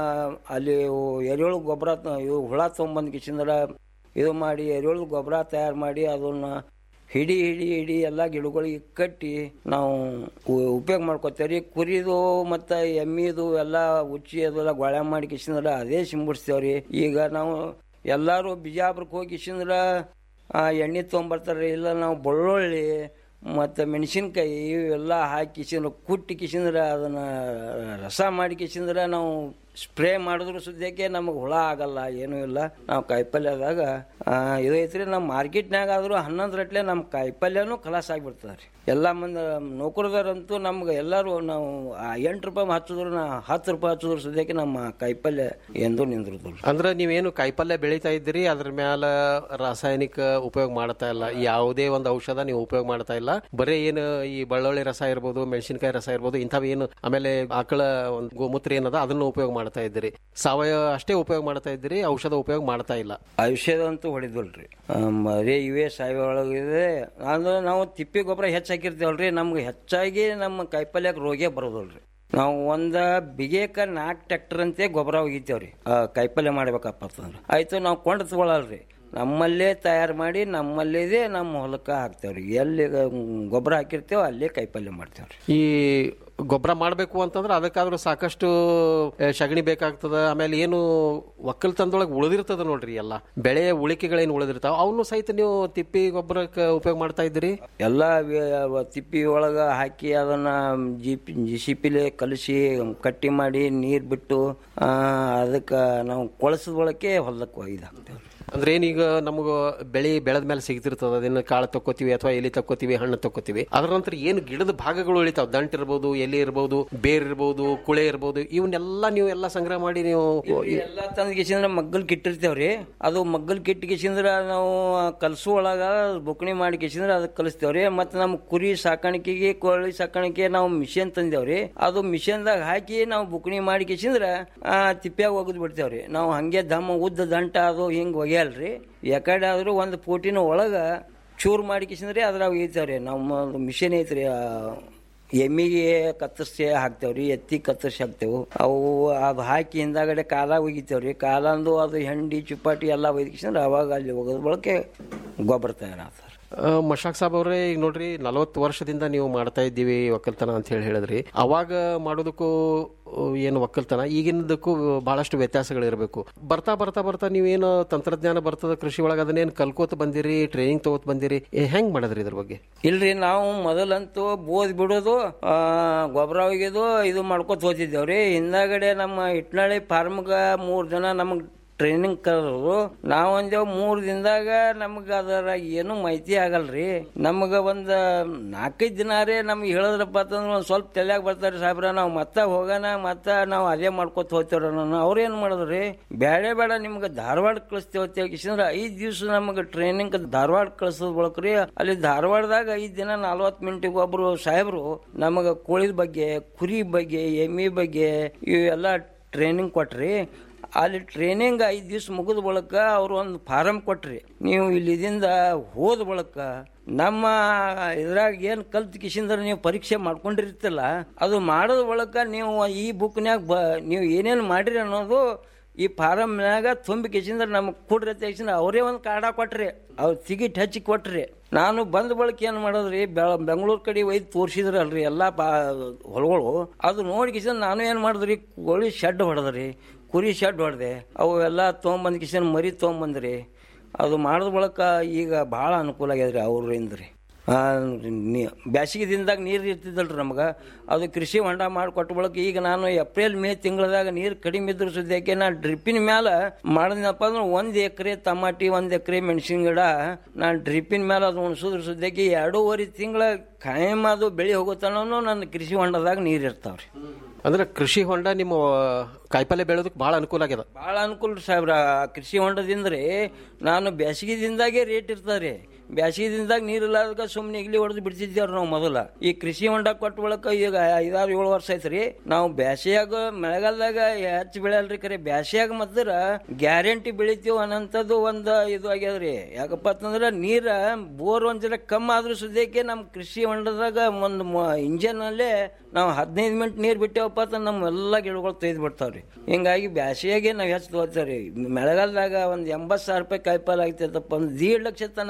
ಅಲ್ಲಿ ಇವು ಎರೆಹುಳು ಗೊಬ್ಬರ ಇವು ಹುಳ ತೊಗೊಂಬಂದು ಕಿಸಿಂದ್ರ ಇದು ಮಾಡಿ ಎರೆಹುಳು ಗೊಬ್ಬರ ತಯಾರು ಮಾಡಿ ಅದನ್ನ ಹಿಡಿ ಹಿಡಿ ಹಿಡಿ ಎಲ್ಲ ಗಿಡಗಳಿಗೆ ಕಟ್ಟಿ ನಾವು ಉ- ಉಪಯೋಗ ಮಾಡ್ಕೋತೇವ್ರಿ ಕುರಿದು ಮತ್ತು ಎಮ್ಮಿದು ಎಲ್ಲ ಉಚ್ಚಿ ಅದೆಲ್ಲ ಗೊಳೆ ಮಾಡಿ ಕಿಸಿಂದ್ರ ಅದೇ ಸಿಂಬಿಡ್ಸ್ತೇವ್ರಿ ಈಗ ನಾವು ಎಲ್ಲರೂ ಬಿಜಾಪುರಕ್ಕೆ ಹೋಗಿ ಕಿಸಿಂದ್ರ ಆ, ಎಣ್ಣೆ ತೊಗೊಂಬರ್ತಾರೆ ಇಲ್ಲ ನಾವು ಬೆಳ್ಳುಳ್ಳಿ ಮತ್ತು ಮೆಣಸಿನ್ಕಾಯಿ ಇವೆಲ್ಲ ಹಾಕಿ ಕಿಸಿಂದ್ರ ಕುಟ್ಟಿ ಕಿಸಿಂದ್ರ ಅದನ್ನ ರಸ ಮಾಡಿ ಕಿಸಿಂದ್ರ ನಾವು ಸ್ಪ್ರೇ ಮಾಡಿದ್ರು ಸದ್ಯಕ್ಕೆ ನಮಗೆ ಹುಳ ಆಗಲ್ಲ ಏನೂ ಇಲ್ಲ ನಾವು ಕಾಯಿಪಲ್ಯದಾಗ ಆ, ಇದು ಐತ್ರಿ ನಮ್ಮ ಮಾರ್ಕೆಟ್ನಾಗ ಆದರೂ ಹನ್ನೊಂದು ರಟ್ಲೆ ನಮ್ಮ ಕಾಯಿಪಲ್ಯನೂ ಖಲಾಸ್ ಆಗಿಬಿಡ್ತದೆ ರೀ ಎಲ್ಲ ಮಂದಿ ನೌಕರದಾರಂತೂ ನಮ್ಗೆ ಎಲ್ಲರೂ ನಾವು ಆ ಎಂಟು ರೂಪಾಯಿ ಹಚ್ಚಿದ್ರು ನಾ ಹತ್ತು ರೂಪಾಯಿ ಹಚ್ಚಿದ್ರು ಸದ್ಯಕ್ಕೆ ನಮ್ಮ ಕಾಯಿಪಲ್ಯ ಎಂದೂ ನಿಂದಿರುದಿಲ್ಲ ಅಂದ್ರೆ ನೀವೇನು ಕಾಯಿಪಲ್ಯ ಬೆಳೀತಾ ಇದ್ದೀರಿ ಅದ್ರ ಮ್ಯಾಲ ರಾಸಾಯನಿಕ ಉಪಯೋಗ ಮಾಡ್ತಾ ಇಲ್ಲ ಯಾವುದೇ ಒಂದು ಔಷಧ ನೀವು ಉಪಯೋಗ ಮಾಡ್ತಾ ಇಲ್ಲ ಬರೀ ಏನು ಈ ಬೆಳ್ಳುಳ್ಳಿ ರಸ ಇರ್ಬೋದು ಮೆಣಸಿನಕಾಯಿ ರಸ ಇರ್ಬೋದು ಇಂಥವು ಏನು ಆಮೇಲೆ ಆಕಳ ಒಂದು ಗೋಮೂತ್ರ ಏನದ ಅದನ್ನು ಉಪಯೋಗ ಮಾಡ್ತಾ ಇದ್ದೀರಿ ಸಾವಯವ ಅಷ್ಟೇ ಉಪಯೋಗ ಮಾಡ್ತಾ ಇದ್ದೀರಿ ಔಷಧ ಉಪಯೋಗ ಮಾಡ್ತಾ ಇಲ್ಲ ಔಷಧ ಅಂತೂ ಹೊಡಿದಲ್ರಿ ಬರೀ ಇವೇ ಸಾವಯವ ಒಳಗಿದೆ ಅಂದ್ರೆ ನಾವು ತಿಪ್ಪಿ ಗೊಬ್ಬರ ಹೆಚ್ಚು ಹಾಕಿರ್ತೇವಲ್ರಿ ನಮ್ಗೆ ಹೆಚ್ಚಾಗಿ ನಮ್ಮ ಕಾಯಿಪಲ್ಯಕ್ಕೆ ರೋಗೇ ಬರೋದಲ್ರಿ ನಾವು ಒಂದ ಬಿಗೇಕ ನಾಲ್ಕು ಟ್ರ್ಯಾಕ್ಟರ್ ಅಂತೆ ಗೊಬ್ಬರ ಒಗಿತೇವ್ರಿ ಆ, ಕಾಯಿಪಲ್ಯ ಮಾಡ್ಬೇಕಪ್ಪ ಅಂತಂದ್ರೆ ಆಯ್ತು ನಾವು ಕೊಂಡು ತಗೊಳಲ್ರಿ ನಮ್ಮಲ್ಲೇ ತಯಾರು ಮಾಡಿ ನಮ್ಮಲ್ಲಿದೆ ನಮ್ಮ ಹೊಲಕ್ಕೆ ಹಾಕ್ತೇವ್ರಿ ಎಲ್ಲಿ ಗೊಬ್ಬರ ಹಾಕಿರ್ತೇವೆ ಅಲ್ಲೇ ಕಾಯಿಪಲ್ಯ ಮಾಡ್ತೇವ್ರಿ ಈ ಗೊಬ್ಬರ ಮಾಡಬೇಕು ಅಂತಂದ್ರೆ ಅದಕ್ಕಾದ್ರೂ ಸಾಕಷ್ಟು ಆ, ಸಗಣಿ ಬೇಕಾಗ್ತದ ಆಮೇಲೆ ಏನು ಒಕ್ಕಲ್ತನದೊಳಗೆ ಉಳಿದಿರ್ತದ ನೋಡ್ರಿ ಎಲ್ಲ ಬೆಳೆ ಉಳಿಕೆಗಳೇನು ಉಳಿದಿರ್ತಾವ ಅವನು ಸಹಿತ ನೀವು ತಿಪ್ಪಿ ಗೊಬ್ಬರಕ್ಕೆ ಉಪಯೋಗ ಮಾಡ್ತಾ ಇದ್ದೀರಿ ಎಲ್ಲ ವಿ- ತಿಪ್ಪಿ ಒಳಗ ಹಾಕಿ ಅದನ್ನ ಜಿಪಿ ಜಿಸಿಪಿಲೆ ಕಲಸಿ ಕಟ್ಟಿ ಮಾಡಿ ನೀರು ಬಿಟ್ಟು ಅದಕ್ಕೆ ನಾವು ಕೊಳಸದ ಒಳಕ್ಕೆ ಹೊಲಕ್ಕೆ ಒಯ್ದು ಹಾಕ್ತೇವೆ ಅಂದ್ರೆ ಏನೀಗ ನಮಗ ಬೆಳೆ ಬೆಳೆದ ಮೇಲೆ ಸಿಗ್ತಿರ್ತದ ಅದನ್ನ ಕಾಳು ತಕ್ಕೋತೀವಿ ಅಥವಾ ಎಲೆ ತಕ್ಕೋತೀವಿ ಹಣ್ಣು ತಕ್ಕೋತೀವಿ ಅದರ ನಂತರ ಏನು ಗಿಡದ ಭಾಗಗಳು ಉಳಿತಾವ ದಂಟ್ ಇರ್ಬೋದು ಎಲೆ ಇರ್ಬೋದು ಬೇರ್ ಇರ್ಬೋದು ಕುಳೆ ಇರ್ಬೋದು ಇವನ್ನೆಲ್ಲ ನೀವು ಎಲ್ಲ ಸಂಗ್ರಹ ಮಾಡಿ ನೀವು ಎಲ್ಲ ತಂದ್ ಕಿಸಿಂದ್ರ ಮಗ್ಗಲ್ ಕಿಟ್ಟಿರ್ತೇವ್ರಿ ಅದು ಮಗ್ಗಲ್ ಕಿಟ್ಟು ಕಿಸಿಂದ್ರ ನಾವು ಕಲಸು ಒಳಗ ಬುಕ್ಣಿ ಮಾಡಿ ಕಿಸಿಂದ್ರ ಅದಕ್ಕೆ ಕಲಿಸ್ತೇವ್ರಿ ಮತ್ತೆ ನಮ್ಮ ಕುರಿ ಸಾಕಾಣಿಕೆಗೆ ಕೋಳಿ ಸಾಕಾಣಿಕೆ ನಾವು ಮಿಷನ್ ತಂದೇವ್ರಿ ಅದು ಮಿಷನ್ದಾಗ ಹಾಕಿ ನಾವು ಬುಕ್ಣಿ ಮಾಡಿ ಕಿಸಿಂದ್ರ ತಿಪ್ಪ್ಯಾಗ ಒಗದ್ ಬಿಡ್ತೇವ್ರಿ ನಾವು ಹಂಗೆ ದಮ್ಮ ಉದ್ದ ದಂಟ ಅದು ಹಿಂಗ್ ಒಗೆಯಲ್ರಿ ಯಾಕಡೆ ಆದ್ರೂ ಒಂದು ಪೋಟಿನ ಒಳಗ ಚೂರ್ ಮಾಡಿ ಕಿಸಿಂದ್ರಿ ಅದ್ರಾಗ ಒಗಿತೇವ್ರಿ ನಮ್ಮ ಮಿಷನ್ ಐತ್ರಿ ಆ, ಎಮ್ಮಿಗೆ ಕತ್ತರಿಸಿ ಹಾಕ್ತೇವ್ರಿ ಎತ್ತಿ ಕತ್ತರಿಸಿ ಹಾಕ್ತೇವು ಅವು ಅದು ಹಾಕಿ ಹಿಂದಾಗಡೆ ಕಾಲ ಒಗಿತೇವ್ರಿ ಕಾಲಂದು ಅದು ಹೆಂಡಿ ಚುಪ್ಪಾಟಿ ಎಲ್ಲ ಒಯ್ದಿಕ್ಸಂದ್ರೆ ಅವಾಗ ಅಲ್ಲಿ ಹೋಗೋದ್ ಬಳಕೆ ಗೊಬ್ಬರ ತಯಾರಾಗ್ತದೆ ಆ, ಮಶಾಕ್ ಸಾಬ್ ಅವರೇ ಈಗ ನೋಡ್ರಿ ನಲವತ್ತು ವರ್ಷದಿಂದ ನೀವು ಮಾಡ್ತಾ ಇದ್ದೀವಿ ಒಕ್ಕಲ್ತನ ಅಂತ ಹೇಳಿ ಹೇಳಿದ್ರಿ ಅವಾಗ ಮಾಡೋದಕ್ಕೂ ಆ, ಏನು ಒಕ್ಕಲ್ತನ ಈಗಿನದಕ್ಕೂ ಬಹಳಷ್ಟು ವ್ಯತ್ಯಾಸಗಳಿರಬೇಕು ಬರ್ತಾ ಬರ್ತಾ ಬರ್ತಾ ನೀವೇನು ತಂತ್ರಜ್ಞಾನ ಬರ್ತದ ಕೃಷಿ ಒಳಗೆ ಅದನ್ನೇನು ಕಲ್ಕೋತ ಬಂದಿರಿ ಟ್ರೈನಿಂಗ್ ತಗೋತ ಬಂದಿರಿ ಏ, ಹೆಂಗ್ ಮಾಡಿದ್ರಿ ಇದ್ರ ಬಗ್ಗೆ ಇಲ್ರಿ ನಾವು ಮೊದಲಂತೂ ಬೋದ್ ಬಿಡೋದು ಆ, ಗೊಬ್ಬರ ಒಗೆದು ಇದು ಮಾಡ್ಕೊತ ಹೋತಿದ್ದೇವ್ರಿ ಹಿಂದಾಗಡೆ ನಮ್ಮ ಇಟ್ನಾಳಿ ಫಾರ್ಮ್ಗ ಮೂರ್ ಜನ ನಮಗ್ ಟ್ರೈನಿಂಗ್ ಕರೆದ್ರು ನಾವ್ ಅಂದೇವ್ ಮೂರ್ ದಿನದಾಗ ನಮಗ ಅದರ ಏನು ಮಾಹಿತಿ ಆಗಲ್ರಿ ನಮಗ ಒಂದ್ ನಾಲ್ಕೈದು ದಿನ ರೀ ನಮ್ಗೆ ಹೇಳಿದ್ರಪ್ಪ ಅಂತಂದ್ರೆ ಒಂದ್ ಸ್ವಲ್ಪ ತಲೆಯಾಗ ಬರ್ತಾರೆ ಸಾಹೇಬ್ರ ನಾವು ಮತ್ತೆ ಹೋಗೋಣ ಮತ್ತೆ ನಾವು ಅದೇ ಮಾಡ್ಕೊತ ಹೋಗ್ತೇವ್ರ ನಾನು ಅವ್ರೇನ್ ಮಾಡಿದ್ರಿ ಬೇಡ ಬೇಡ ನಿಮ್ಗೆ ಧಾರವಾಡ ಕಳಿಸ್ತೇವೆ ಅಂತೇಳಿಸಿಂದ್ರ ಐದ್ ದಿವ್ಸ ನಮಗೆ ಟ್ರೈನಿಂಗ್ ಧಾರವಾಡ ಕಳ್ಸೋದ್ ಬಳಕ್ರಿ ಅಲ್ಲಿ ಧಾರವಾಡದಾಗ ಐದ್ ದಿನ ನಲ್ವತ್ ಮಿನಿಟಿಗೆ ಒಬ್ರು ಸಾಹೇಬ್ರು ನಮಗ ಕೋಳಿದ ಬಗ್ಗೆ ಕುರಿ ಬಗ್ಗೆ ಎಮ್ಮಿ ಬಗ್ಗೆ ಇವೆಲ್ಲ ಟ್ರೈನಿಂಗ್ ಕೊಟ್ರಿ ಅಲ್ಲಿ ಟ್ರೈನಿಂಗ್ ಐದು ದಿವ್ಸ ಮುಗಿದ ಬಳಕ ಅವ್ರು ಒಂದು ಫಾರಂ ಕೊಟ್ರಿ ನೀವು ಇಲ್ಲಿದಿಂದ ಹೋದ ಬಳಕ ನಮ್ಮ ಇದ್ರಾಗ ಏನು ಕಲ್ತ್ ಕಿಸಿಂದ್ರ ನೀವು ಪರೀಕ್ಷೆ ಮಾಡ್ಕೊಂಡಿರ್ತಿಲ್ಲ ಅದು ಮಾಡೋದ ಬಳಕ ನೀವು ಈ ಬುಕ್ನ್ಯಾಗ ಬ ನೀವು ಏನೇನು ಮಾಡಿರಿ ಅನ್ನೋದು ಈ ಫಾರಮ್ನ್ಯಾಗ ತುಂಬಿ ಕಿಸಿಂದ್ರ ನಮ್ಗೆ ಕೊಡ್ರಿ ಅಂತ ಹೇಳಿಸಿಂದ್ರ ಅವರೇ ಒಂದು ಕಾಡ ಕೊಟ್ರಿ ಅವ್ರು ಟಿಕೆಟ್ ಹಚ್ಚಿ ಕೊಟ್ರಿ ನಾನು ಬಂದ ಬಳಕ ಏನು ಮಾಡೋದ್ರಿ ಬೆಳ- ಬೆಂಗಳೂರು ಕಡೆ ಒಯ್ದು ತೋರಿಸಿದ್ರಲ್ರಿ ಎಲ್ಲ ಬಾ ಹೊಲಗಳು ಅದು ನೋಡಿ ಕಿಸಿಂದ್ರ ನಾನು ಏನು ಮಾಡಿದ್ರಿ ಕೋಳಿ ಶೆಡ್ ಹೊಡೆದ್ರಿ ಕುರಿ ಶೆಡ್ ಹೊಡೆದೆ ಅವು ಎಲ್ಲ ತೊಗೊಂಬಂದ್ ಕಿಶನ್ ಮರಿ ತೊಗೊಂಬಂದ್ರಿ ಅದು ಮಾಡಿದ ಬಳಕ ಈಗ ಭಾಳ ಅನುಕೂಲ ಆಗ್ಯದ್ರಿ ಅವ್ರಿಂದ ರೀ ಬ್ಯಾಸಿಗೆ ದಿನದಾಗ ನೀರು ಇರ್ತಿದ್ದಲ್ರಿ ನಮ್ಗೆ ಅದು ಕೃಷಿ ಹೊಂಡ ಮಾಡಿಕೊಟ್ಟ ಬಳಕ ಈಗ ನಾನು ಏಪ್ರಿಲ್ ಮೇ ತಿಂಗಳದಾಗ ನೀರು ಕಡಿಮೆ ಇದ್ರ ಸದ್ಯಕ್ಕೆ ನಾ ಡ್ರಿಪ್ಪಿನ ಮ್ಯಾಲ ಮಾಡಿದ್ನಪ್ಪ ಅಂದ್ರೆ ಒಂದು ಎಕರೆ ಟಮಾಟಿ ಒಂದು ಎಕರೆ ಮೆಣಸಿನ ಗಿಡ ನಾನು ಡ್ರಿಪ್ಪಿನ ಮೇಲೆ ಅದು ಉಣಿಸೋದ್ರ ಸದ್ಯಕ್ಕೆ ಎರಡೂವರೆ ತಿಂಗಳ ಕಾಯಂ ಅದು ಬೆಳೆ ಹೋಗುತ್ತಾನೂ ನನ್ನ ಕೃಷಿ ಹೊಂಡದಾಗ ನೀರು ಇರ್ತಾವ್ರಿ ಅಂದ್ರೆ ಕೃಷಿ ಹೊಂಡ ನಿಮ್ಮ ಕಾಯಿಪಲ್ಯ ಬೆಳೆಯೋದಕ್ಕೆ ಬಹಳ ಅನುಕೂಲ ಆಗ್ಯದ ಭಾಳ ಅನುಕೂಲ ರೀ ಸಾಹೇಬ್ರ ಕೃಷಿ ಹೊಂಡದಿಂದ್ರೆ ನಾನು ಬ್ಯಾಸಿಗೆ ದಿನದಾಗೆ ರೇಟ್ ಇರ್ತಾರೆ ಬ್ಯಾಸಿಗೆ ದಿನದಾಗ ನೀರಿಲ್ಲದಾಗ ಸುಮ್ಮನೆ ಇಗ್ಲಿ ಹೊಡೆದು ಬಿಡ್ತಿದ್ದೇವ್ರಿ ನಾವು ಮೊದಲ ಈ ಕೃಷಿ ಹೊಂಡ ಕೊಟ್ಟ ಬಳಕ ಈಗ ಐದಾರು ಏಳು ವರ್ಷ ಐತ್ರಿ ನಾವು ಬ್ಯಾಸಿಯಾಗ ಮಳೆಗಾಲದಾಗ ಹೆಚ್ಚು ಬೆಳೆಯಲ್ರಿ ಕರೆ ಬ್ಯಾಸಿಯಾಗ ಮತ್ತರ ಗ್ಯಾರಂಟಿ ಬೆಳಿತೀವಿ ಅನ್ನಂಥದ್ದು ಒಂದು ಇದು ಆಗ್ಯದ್ರಿ ಯಾಕಪ್ಪ ಅಂತಂದ್ರೆ ನೀರ ಬೋರ್ ಒಂದ್ ಜರ ಕಮ್ಮಿ ಆದ್ರೂ ಸದ್ಯಕ್ಕೆ ನಮ್ಮ ಕೃಷಿ ಹೊಂಡದಾಗ ಒಂದು ಇಂಜನ್ ಅಲ್ಲೇ ನಾವು ಹದಿನೈದು ಮಿನಿಟ್ ನೀರು ಬಿಟ್ಟೇವಪ್ಪ ಅಂತ ನಮ್ಮ ಎಲ್ಲ ಗಿಡಗಳು ತೆಗೆದು ಬಿಡ್ತಾವ್ರಿ ಹಿಂಗಾಗಿ ಬ್ಯಾಸಿಯಾಗೆ ನಾವು ಹೆಚ್ಚು ತಗೋತೇವ್ರಿ ಮಳೆಗಾಲದಾಗ ಒಂದು ಎಂಬತ್ತು ಸಾವಿರ ರೂಪಾಯಿ ಕಾಯಿಪಲ್ಲೆ ಆಗ್ತೈತಪ್ಪ ಒಂದು ದೀಡ್ ಲಕ್ಷ ತನ ನಾನು ಕಾಯಿಪಲ್ಲೆ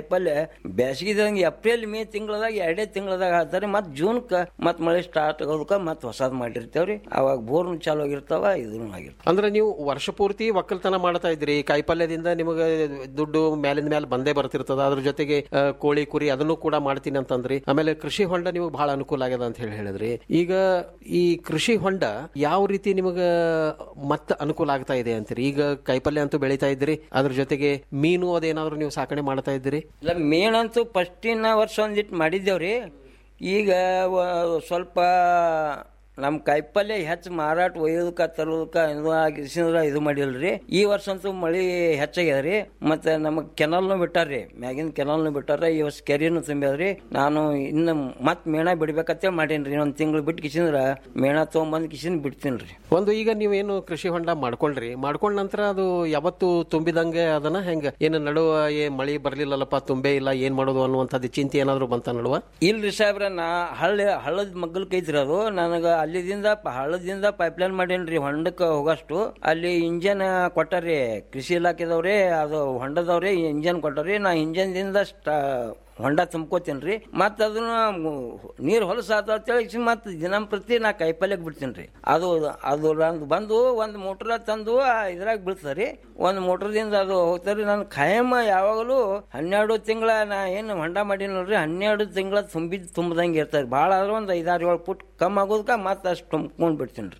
ಕಾಯಿಪಲ್ಯ ಬೇಸಿಗೆದಂಗೆ ಏಪ್ರಿಲ್ ಮೇ ತಿಂಗಳದಾಗ ಎರಡೇ ತಿಂಗಳದಾಗ ಹಾಕ್ತಾರೆ ಮತ್ ಜೂನ್ಕ ಮತ್ ಮಳೆ ಸ್ಟಾರ್ಟ್ ಆಗೋದಕ್ಕ ಮತ್ ಹೊಸದ್ ಮಾಡಿರ್ತೇವ್ರಿ ಅವಾಗ ಬೋರ್ನು ಚಾಲು ಆಗಿರ್ತಾವ ಇದನ್ನು ಆಗಿರ್ತಾವ ಅಂದ್ರೆ ನೀವು ವರ್ಷ ಪೂರ್ತಿ ಒಕ್ಕಲ್ತನ ಮಾಡ್ತಾ ಇದ್ರಿ ಕಾಯಿಪಲ್ಯದಿಂದ ನಿಮಗೆ ದುಡ್ಡು ಮೇಲಿಂದ ಮೇಲೆ ಬಂದೇ ಬರ್ತಿರ್ತದ ಅದ್ರ ಜೊತೆಗೆ ಆ, ಕೋಳಿ ಕುರಿ ಅದನ್ನು ಕೂಡ ಮಾಡ್ತೀನಿ ಅಂತಂದ್ರಿ ಆಮೇಲೆ ಕೃಷಿ ಹೊಂಡ ನಿಮಗೆ ಬಹಳ ಅನುಕೂಲ ಆಗ್ಯದ ಅಂತ ಹೇಳಿ ಹೇಳಿದ್ರಿ ಈಗ ಈ ಕೃಷಿ ಹೊಂಡ ಯಾವ ರೀತಿ ನಿಮಗ ಮತ್ತೆ ಅನುಕೂಲ ಆಗ್ತಾ ಇದೆ ಅಂತೀರಿ ಈಗ ಕಾಯಿಪಲ್ಯ ಅಂತೂ ಬೆಳಿತಾ ಇದ್ರಿ ಅದ್ರ ಜೊತೆಗೆ ಮೀನು ಅದೇನಾದ್ರೂ ನೀವು ಸಾಕಣೆ ಮಾಡ್ತಾ ಇದ್ದೀರಿ ಇಲ್ಲ ಮೇಣಂತೂ ಫಸ್ಟಿನ ವರ್ಷ ಒಂದಿಟ್ಟು ಮಾಡಿದ್ದೇವ್ರಿ ಈಗ ವ- ಸ್ವಲ್ಪ ನಮ್ಮ ಕಾಯಿಪಲ್ಯ ಹೆಚ್ಚು ಮಾರಾಟ ಒಯ್ಯೋದಕ್ಕ ತರೋದಕ್ಕ ಇದು ಆಗಿಸಿದ್ರ ಇದು ಮಾಡಿಲ್ರಿ ಈ ವರ್ಷ ಅಂತೂ ಮಳಿ ಹೆಚ್ಚಾಗ್ಯದ್ರಿ ಮತ್ತೆ ನಮಗ್ ಕೆನಲ್ನು ಬಿಟ್ಟಾರ್ರಿ ಮ್ಯಾಗಿನ ಕೆನಲ್ನು ಬಿಟ್ಟಾರ ಈ ವರ್ಷ ಕೆರೆನು ತುಂಬ್ಯಾದ್ರಿ ನಾನು ಇನ್ನು ಮತ್ ಮೇಣ ಬಿಡ್ಬೇಕಂತೇಳಿ ಮಾಡೀನ್ರಿ ಒಂದ್ ತಿಂಗಳು ಬಿಟ್ಟು ಕಿಸಿಂದ್ರ ಮೇಣ ತೊಗೊಂಬಂದ್ ಕಿಸಿನ್ ಬಿಡ್ತೀನ್ರಿ ಒಂದು ಈಗ ನೀವೇನು ಕೃಷಿ ಹೊಂಡ ಮಾಡ್ಕೊಂಡ್ರಿ ಮಾಡ್ಕೊಂಡ ನಂತರ ಅದು ಯಾವತ್ತು ತುಂಬಿದಂಗೆ ಅದನ್ನ ಹೆಂಗ ಏನು ನಡುವ ಏ ಮಳಿ ಬರ್ಲಿಲ್ಲಲ್ಲಪ್ಪ ತುಂಬೇ ಇಲ್ಲ ಏನ್ ಮಾಡೋದು ಅನ್ನುವಂಥದ್ದು ಚಿಂತೆ ಏನಾದ್ರು ಬಂತ ನಡುವ ಇಲ್ರಿ ಸಾಹೇಬ್ರ ನಾ ಹಳ್ಳಿ ಹಳ್ಳದ ಮಗ್ಗಲ್ಕ ಐತ್ರಿ ಅದು ನನಗ ಅಲ್ಲಿದಿಂದ ಪ- ಹಳ್ಳದಿಂದ ಪೈಪ್ಲೈನ್ ಮಾಡೇನ್ರಿ ಹೊಂಡಕ್ಕೆ ಹೋಗಷ್ಟು ಅಲ್ಲಿ ಇಂಜನ್ ಕೊಟ್ಟಾರಿ ಕೃಷಿ ಇಲಾಖೆದವ್ರಿ ಅದು ಹೊಂಡದವ್ರಿ ಇಂಜನ್ ಕೊಟ್ಟಾರಿ ನಾ ಇಂಜನ್ದಿಂದ ಸ್ಟಾ ಹೊಂಡ ತುಂಬ್ಕೋತೀನ್ರಿ ಮತ್ತ ಅದನ್ನ ನೀರ್ ಹೊಲಸ ಅಂತೇಳಿ ಮತ್ತ ದಿನಂಪ್ರತಿ ನಾ ಕೈಪಲ್ಯಕ್ ಬಿಡ್ತೀನ್ರಿ ಅದು ಅದು ನಂದು ಬಂದು ಒಂದ್ ಮೋಟ್ರ ತಂದು ಆ ಇದ್ರಾಗ ಬೀಳ್ತದ್ರಿ ಒಂದ್ ಮೋಟ್ರದಿಂದ ಅದು ಹೋಗ್ತಾರಿ ನಾನು ಖಾಯಂ ಯಾವಾಗಲೂ ಹನ್ನೆರಡು ತಿಂಗಳ ನಾ ಏನು ಹೊಂಡ ಮಾಡೀನಿ ನೋಡ್ರಿ ಹನ್ನೆರಡು ತಿಂಗಳ ತುಂಬಿದ್ ತುಂಬದಂಗೆ ಇರ್ತಾರೆ ಭಾಳ ಆದ್ರೆ ಒಂದು ಐದಾರು ಏಳು ಫುಟ್ ಕಮ್ಮಿ ಆಗೋದಕ್ಕೆ ಮತ್ತೆ ಅಷ್ಟು ತುಂಬ್ಕೊಂಡ್ ಬಿಡ್ತೀನಿ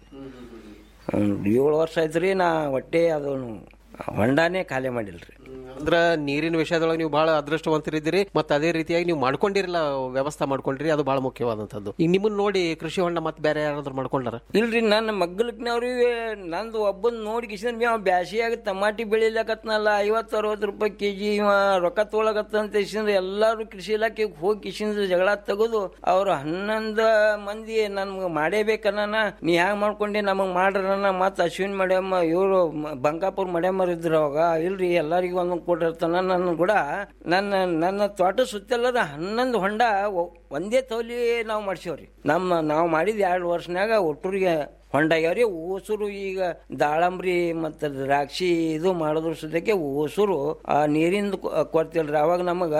ರೀ ಏಳು ವರ್ಷ ಆಯ್ತು ನಾ ಒಟ್ಟೆ ಅದು ಹೊಂಡಾನೇ ಖಾಲಿ ಮಾಡಿಲ್ರಿ ಅಂದ್ರ ನೀರಿನ ವಿಷಯದೊಳಗೆ ನೀವು ಬಹಳ ಅದೃಷ್ಟವಂತರಿದ್ದೀರಿ ಮತ್ತೆ ಅದೇ ರೀತಿಯಾಗಿ ನೀವು ಮಾಡ್ಕೊಂಡಿರಲ್ಲ ವ್ಯವಸ್ಥೆ ಮಾಡ್ಕೊಂಡ್ರಿ ಅದು ಬಹಳ ಮುಖ್ಯವಾದಂತದ್ದು ಈಗ ನಿಮ್ಮನ್ನ ನೋಡಿ ಕೃಷಿ ಹೊಂಡ ಮತ್ತೆ ಬೇರೆ ಯಾರಾದ್ರೂ ಮಾಡ್ಕೊಂಡಾರ ಇಲ್ರಿ ನನ್ನ ಮಗ್ಗಲಕ್ನವ್ರಿಗೆ ನಂದು ಒಬ್ಬನ್ ನೋಡಿ ಕಿಶನ್ ಬಿ ಅವ ಬ್ಯಾಸಿಯಾಗ ಟಮಾಟಿ ಬೆಳಿಲಕತ್ನಲ್ಲ ಐವತ್ತು ಅರವತ್ತು ರೂಪಾಯಿ ಕೆಜಿ ಇವ ರೊಕ್ಕ ತೊಗೊಳಕತ್ತಂತ ಕಿಶಂದ್ರ ಎಲ್ಲಾರು ಕೃಷಿ ಇಲಾಖೆಗೆ ಹೋಗಿ ಕಿಶಂದ್ರ ಜಗಳ ತೆಗೆದು ಅವ್ರು ಹನ್ನೊಂದು ಮಂದಿ ನನ್ಗೆ ಮಾಡೇಬೇಕನ್ನ ನೀ ಹ್ಯಾಂಗ ಮಾಡ್ಕೊಂಡಿ ನಮಗ್ ಮಾಡ್ರನ್ನ ಮತ್ತ ಅಶ್ವಿನ್ ಮಡ್ಯಮ್ಮ ಇವರು ಬಂಕಾಪುರ್ ಮಡ್ಯಮ್ಮರ್ ಇದ್ರು ಅವಾಗ ಇಲ್ರಿ ಎಲ್ಲರಿಗೂ ಒಂದೊಂದು ಕೊಟ್ಟಿರ್ತಾನ ನನ್ನ ಕೂಡ ನನ್ನ ನನ್ನ ತೋಟ ಸುತ್ತೆಲ್ಲದ ಹನ್ನೊಂದು ಹೊಂಡ ಒ- ಒಂದೇ ತೌಲಿ ನಾವು ಮಾಡ್ಸೇವ್ರಿ ನಮ್ಮ ನಾವು ಮಾಡಿದ ಎರಡು ವರ್ಷನ್ಯಾಗ ಒಟ್ಟೂರಿಗೆ ಹೊಂಡ ಆಗ್ಯಾವ್ರಿ ಓಸೂರು ಈಗ ದಾಳಂಬ್ರಿ ಮತ್ತು ದ್ರಾಕ್ಷಿ ಇದು ಮಾಡಿದ್ರ ಸುದ್ದಕ್ಕೆ ಓಸೂರು ಆ ನೀರಿಂದ ಕೊಡ್ತಿಲ್ರಿ ಅವಾಗ ನಮಗ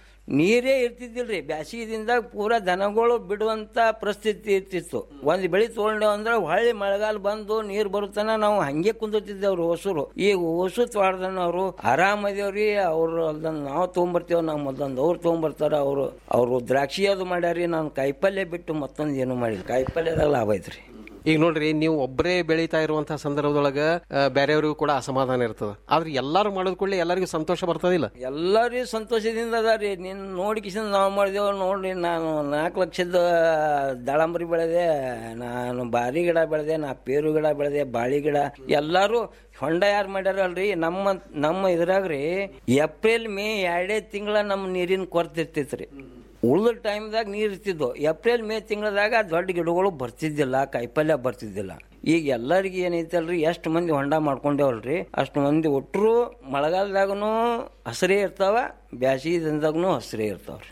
ನೀರೇ ಇರ್ತಿದ್ದಿಲ್ರಿ ಬ್ಯಾಸಿಗೆದಿಂದ ಪೂರಾ ದನಗಳು ಬಿಡುವಂತ ಪರಿಸ್ಥಿತಿ ಇರ್ತಿತ್ತು ಒಂದ್ ಬೆಳಿ ತಗೊಂಡೇವ್ ಅಂದ್ರೆ ಹೊಳ್ಳಿ ಮಳೆಗಾಲ ಬಂದು ನೀರ್ ಬರುತ್ತಾನ ನಾವು ಹಂಗೆ ಕುಂದಿರ್ತಿದ್ದೇವ್ರಿ ಹೊಸರು ಈಗ ಹೊಸು ತೋಟದನವ್ರು ಆರಾಮದೇವ್ರಿ ಅವ್ರು ಅಲ್ದನ್ ನಾವು ತೊಗೊಂಬರ್ತೇವ್ ನಾವು ಮೊದಲೊಂದು ಅವ್ರು ತೊಗೊಂಬರ್ತಾರ ಅವ್ರು ಅವ್ರು ದ್ರಾಕ್ಷಿ ಅದು ಮಾಡ್ಯಾರಿ ನಾನು ಕಾಯಿಪಲ್ಯ ಬಿಟ್ಟು ಮತ್ತೊಂದು ಏನು ಮಾಡಿಲ್ಲ ಕಾಯಿಪಲ್ಯದಾಗ ಲಾಭ ಐತ್ರಿ ಈಗ ನೋಡ್ರಿ ನೀವು ಒಬ್ಬರೇ ಬೆಳೀತಾ ಇರುವಂತಹ ಸಂದರ್ಭದೊಳಗ ಆ, ಬೇರೆಯವ್ರಿಗೂ ಕೂಡ ಅಸಮಾಧಾನ ಇರ್ತದ ಆದ್ರೆ ಎಲ್ಲಾರು ಮಾಡೋದ್ ಕೂಡಲೇ ಎಲ್ಲರಿಗೂ ಸಂತೋಷ ಬರ್ತದಿಲ್ಲ ಎಲ್ಲರಿಗೂ ಸಂತೋಷದಿಂದ ಅದಾರಿ ನೀನ್ ನೋಡಿ ಕಿಶನ್ ನಾವು ಮಾಡಿದೆವು ನೋಡ್ರಿ ನಾನು ನಾಲ್ಕು ಲಕ್ಷದ ದಾಳಂಬರಿ ಬೆಳೆದೆ ನಾನು ಬಾರಿ ಗಿಡ ಬೆಳೆದೆ ನಾ ಪೇರು ಗಿಡ ಬೆಳೆದೆ ಬಾಳಿ ಗಿಡ ಎಲ್ಲಾರು ಹೊಂಡ ಯಾರು ಮಾಡ್ಯಾರಲ್ರಿ ನಮ್ಮ ನಮ್ಮ ಇದ್ರಾಗ್ರಿ ಏಪ್ರಿಲ್ ಮೇ ಎರಡೇ ತಿಂಗಳ ನಮ್ಮ ನೀರಿನ ಕೊರತೆ ಇರ್ತೈತ್ರಿ ಉಳಿದ ಟೈಮ್ದಾಗ ನೀರು ಇರ್ತಿದ್ವು ಏಪ್ರಿಲ್ ಮೇ ತಿಂಗಳದಾಗ ದೊಡ್ಡ ಗಿಡಗಳು ಬರ್ತಿದ್ದಿಲ್ಲ ಕಾಯಿಪಲ್ಯ ಬರ್ತಿದ್ದಿಲ್ಲ ಈಗ ಎಲ್ಲರಿಗೆ ಏನೈತಲ್ರಿ ಎಷ್ಟು ಮಂದಿ ಹೊಂಡ ಮಾಡ್ಕೊಂಡೇವಲ್ರಿ ಅಷ್ಟು ಮಂದಿ ಒಟ್ಟರು ಮಳೆಗಾಲದಾಗನು ಹಸಿರೇ ಇರ್ತಾವ ಬ್ಯಾಸಿಗೆ ದಿನದಾಗನು ಹಸಿರೇ ಇರ್ತಾವ್ರಿ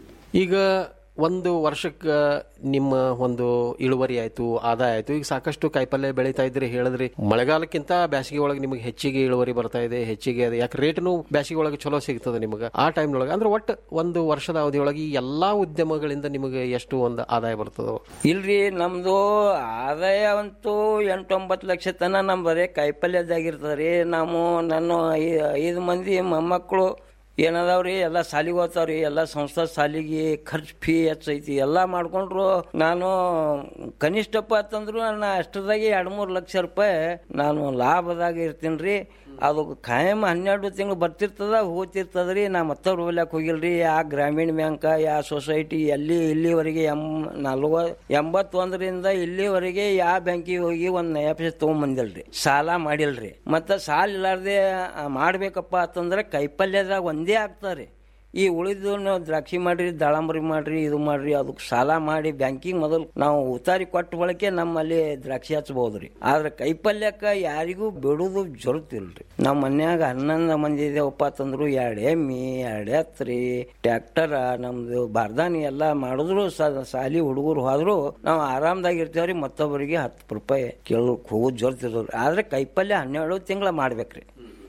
ಈಗ ಒಂದು ವರ್ಷಕ್ಕೆ ನಿಮ್ಮ ಒಂದು ಇಳುವರಿ ಆಯ್ತು ಆದಾಯ ಆಯ್ತು ಈಗ ಸಾಕಷ್ಟು ಕಾಯಿಪಲ್ಯ ಬೆಳೀತಾ ಇದ್ರಿ ಹೇಳಿದ್ರಿ ಮಳೆಗಾಲಕ್ಕಿಂತ ಬೇಸಿಗೆ ಒಳಗೆ ನಿಮಗೆ ಹೆಚ್ಚಿಗೆ ಇಳುವರಿ ಬರ್ತಾ ಇದೆ ಹೆಚ್ಚಿಗೆ ಅದು ಯಾಕೆ ರೇಟ್ನು ಬೇಸಿಗೆ ಒಳಗೆ ಚಲೋ ಸಿಗ್ತದೆ ನಿಮಗೆ ಆ ಟೈಮ್ನೊಳಗೆ ಅಂದ್ರೆ ಒಟ್ಟು ಒಂದು ವರ್ಷದ ಅವಧಿಯೊಳಗೆ ಈ ಎಲ್ಲಾ ಉದ್ಯಮಗಳಿಂದ ನಿಮಗೆ ಎಷ್ಟು ಒಂದು ಆದಾಯ ಬರ್ತದೋ ಇಲ್ರಿ ನಮ್ದು ಆದಾಯ ಅಂತೂ ಎಂಟೊಂಬತ್ತು ಲಕ್ಷ ತನ ನಮ್ ಬರೀ ಕಾಯಿಪಲ್ಯದಾಗಿರ್ತದ್ರಿ ನಾವು ನನ್ನ ಐ- ಐದು ಮಂದಿ ಮೊಮ್ಮಕ್ಕಳು ಏನದಾವ್ರಿ ಎಲ್ಲ ಸಾಲಿಗೆ ಹೋಗ್ತಾವ್ರಿ ಎಲ್ಲ ಸಂಸ್ಥಾ ಸಾಲಿಗೆ ಖರ್ಚು ಫೀ ಹೆಚ್ಚೈತಿ ಎಲ್ಲ ಮಾಡ್ಕೊಂಡ್ರು ನಾನು ಕನಿಷ್ಠಪ್ಪ ಅಂತಂದ್ರು ನನ್ನ ಅಷ್ಟದಾಗೆ ಎರಡು ಮೂರು ಲಕ್ಷ ರೂಪಾಯಿ ನಾನು ಲಾಭದಾಗ ಇರ್ತೀನಿ ರೀ ಅದು ಖಾಯಂ ಹನ್ನೆರಡು ತಿಂಗಳು ಬರ್ತಿರ್ತದ ಹೋಗ್ತಿರ್ತದ್ರಿ ನಾ ಮತ್ತವ್ರು ಹೋಗ್ಲಕ್ ಹೋಗಿಲ್ರಿ ಯಾ ಗ್ರಾಮೀಣ ಬ್ಯಾಂಕ ಯಾ ಸೊಸೈಟಿ ಎಲ್ಲಿ ಇಲ್ಲಿವರೆಗೆ ಎಂ ನಲ್ವ ಎಂಬತ್ತೊಂದರಿಂದ ಇಲ್ಲಿವರೆಗೆ ಯಾ ಬ್ಯಾಂಕಿಗೆ ಹೋಗಿ ಒಂದ್ ನಯ ಪೈಸೆ ತೊಗೊಂಬಂದಿಲ್ರಿ ಸಾಲ ಮಾಡಿಲ್ರಿ ಮತ್ತ ಸಾಲ ಇಲ್ಲಾರ್ದೆ ಆ, ಮಾಡ್ಬೇಕಪ್ಪ ಅಂತಂದ್ರೆ ಕೈಪಲ್ಯದಾಗ ಒಂದೇ ಆಗ್ತಾರಿ ಈ ಉಳಿದು ನೀವು ದ್ರಾಕ್ಷಿ ಮಾಡ್ರಿ ದಾಳಂಬರಿ ಮಾಡ್ರಿ ಇದು ಮಾಡ್ರಿ ಅದಕ್ಕೆ ಸಾಲ ಮಾಡಿ ಬ್ಯಾಂಕಿಂಗ್ ಮೊದಲು ನಾವು ಉತ್ತಾರಿ ಕೊಟ್ಟ ಬಳಕೆ ನಮ್ಮಲ್ಲಿ ದ್ರಾಕ್ಷಿ ಹಚ್ಬಹುದ್ರಿ ಆದ್ರೆ ಕೈಪಲ್ಯಕ್ಕ ಯಾರಿಗೂ ಬಿಡುದು ಜರುತ್ತಿಲ್ರಿ ನಮ್ಮ ಮನ್ಯಾಗ ಹನ್ನೊಂದು ಮಂದಿ ಇದೇವಪ್ಪ ಅಂತಂದ್ರು ಎರಡು ಎಮ್ಮಿ ಎರಡು ಎತ್ರಿ ಟ್ರ್ಯಾಕ್ಟರ್ ನಮ್ದು ಬಾರ್ದಾನಿ ಎಲ್ಲ ಮಾಡಿದ್ರು ಸ- ಸಾಲಿ ಹುಡುಗರು ಹೋದ್ರು ನಾವು ಆರಾಮದಾಗ ಇರ್ತೇವ್ರಿ ಮತ್ತೊಬ್ಬರಿಗೆ ಹತ್ತು ರೂಪಾಯಿ ಕೇಳೋಕ್ ಹೋಗೋದು ಜೋರ್ತಿದ್ರು ಆದ್ರೆ ಕೈಪಲ್ಯ ಹನ್ನೆರಡು ತಿಂಗಳ ಮಾಡ್ಬೇಕ್ರಿ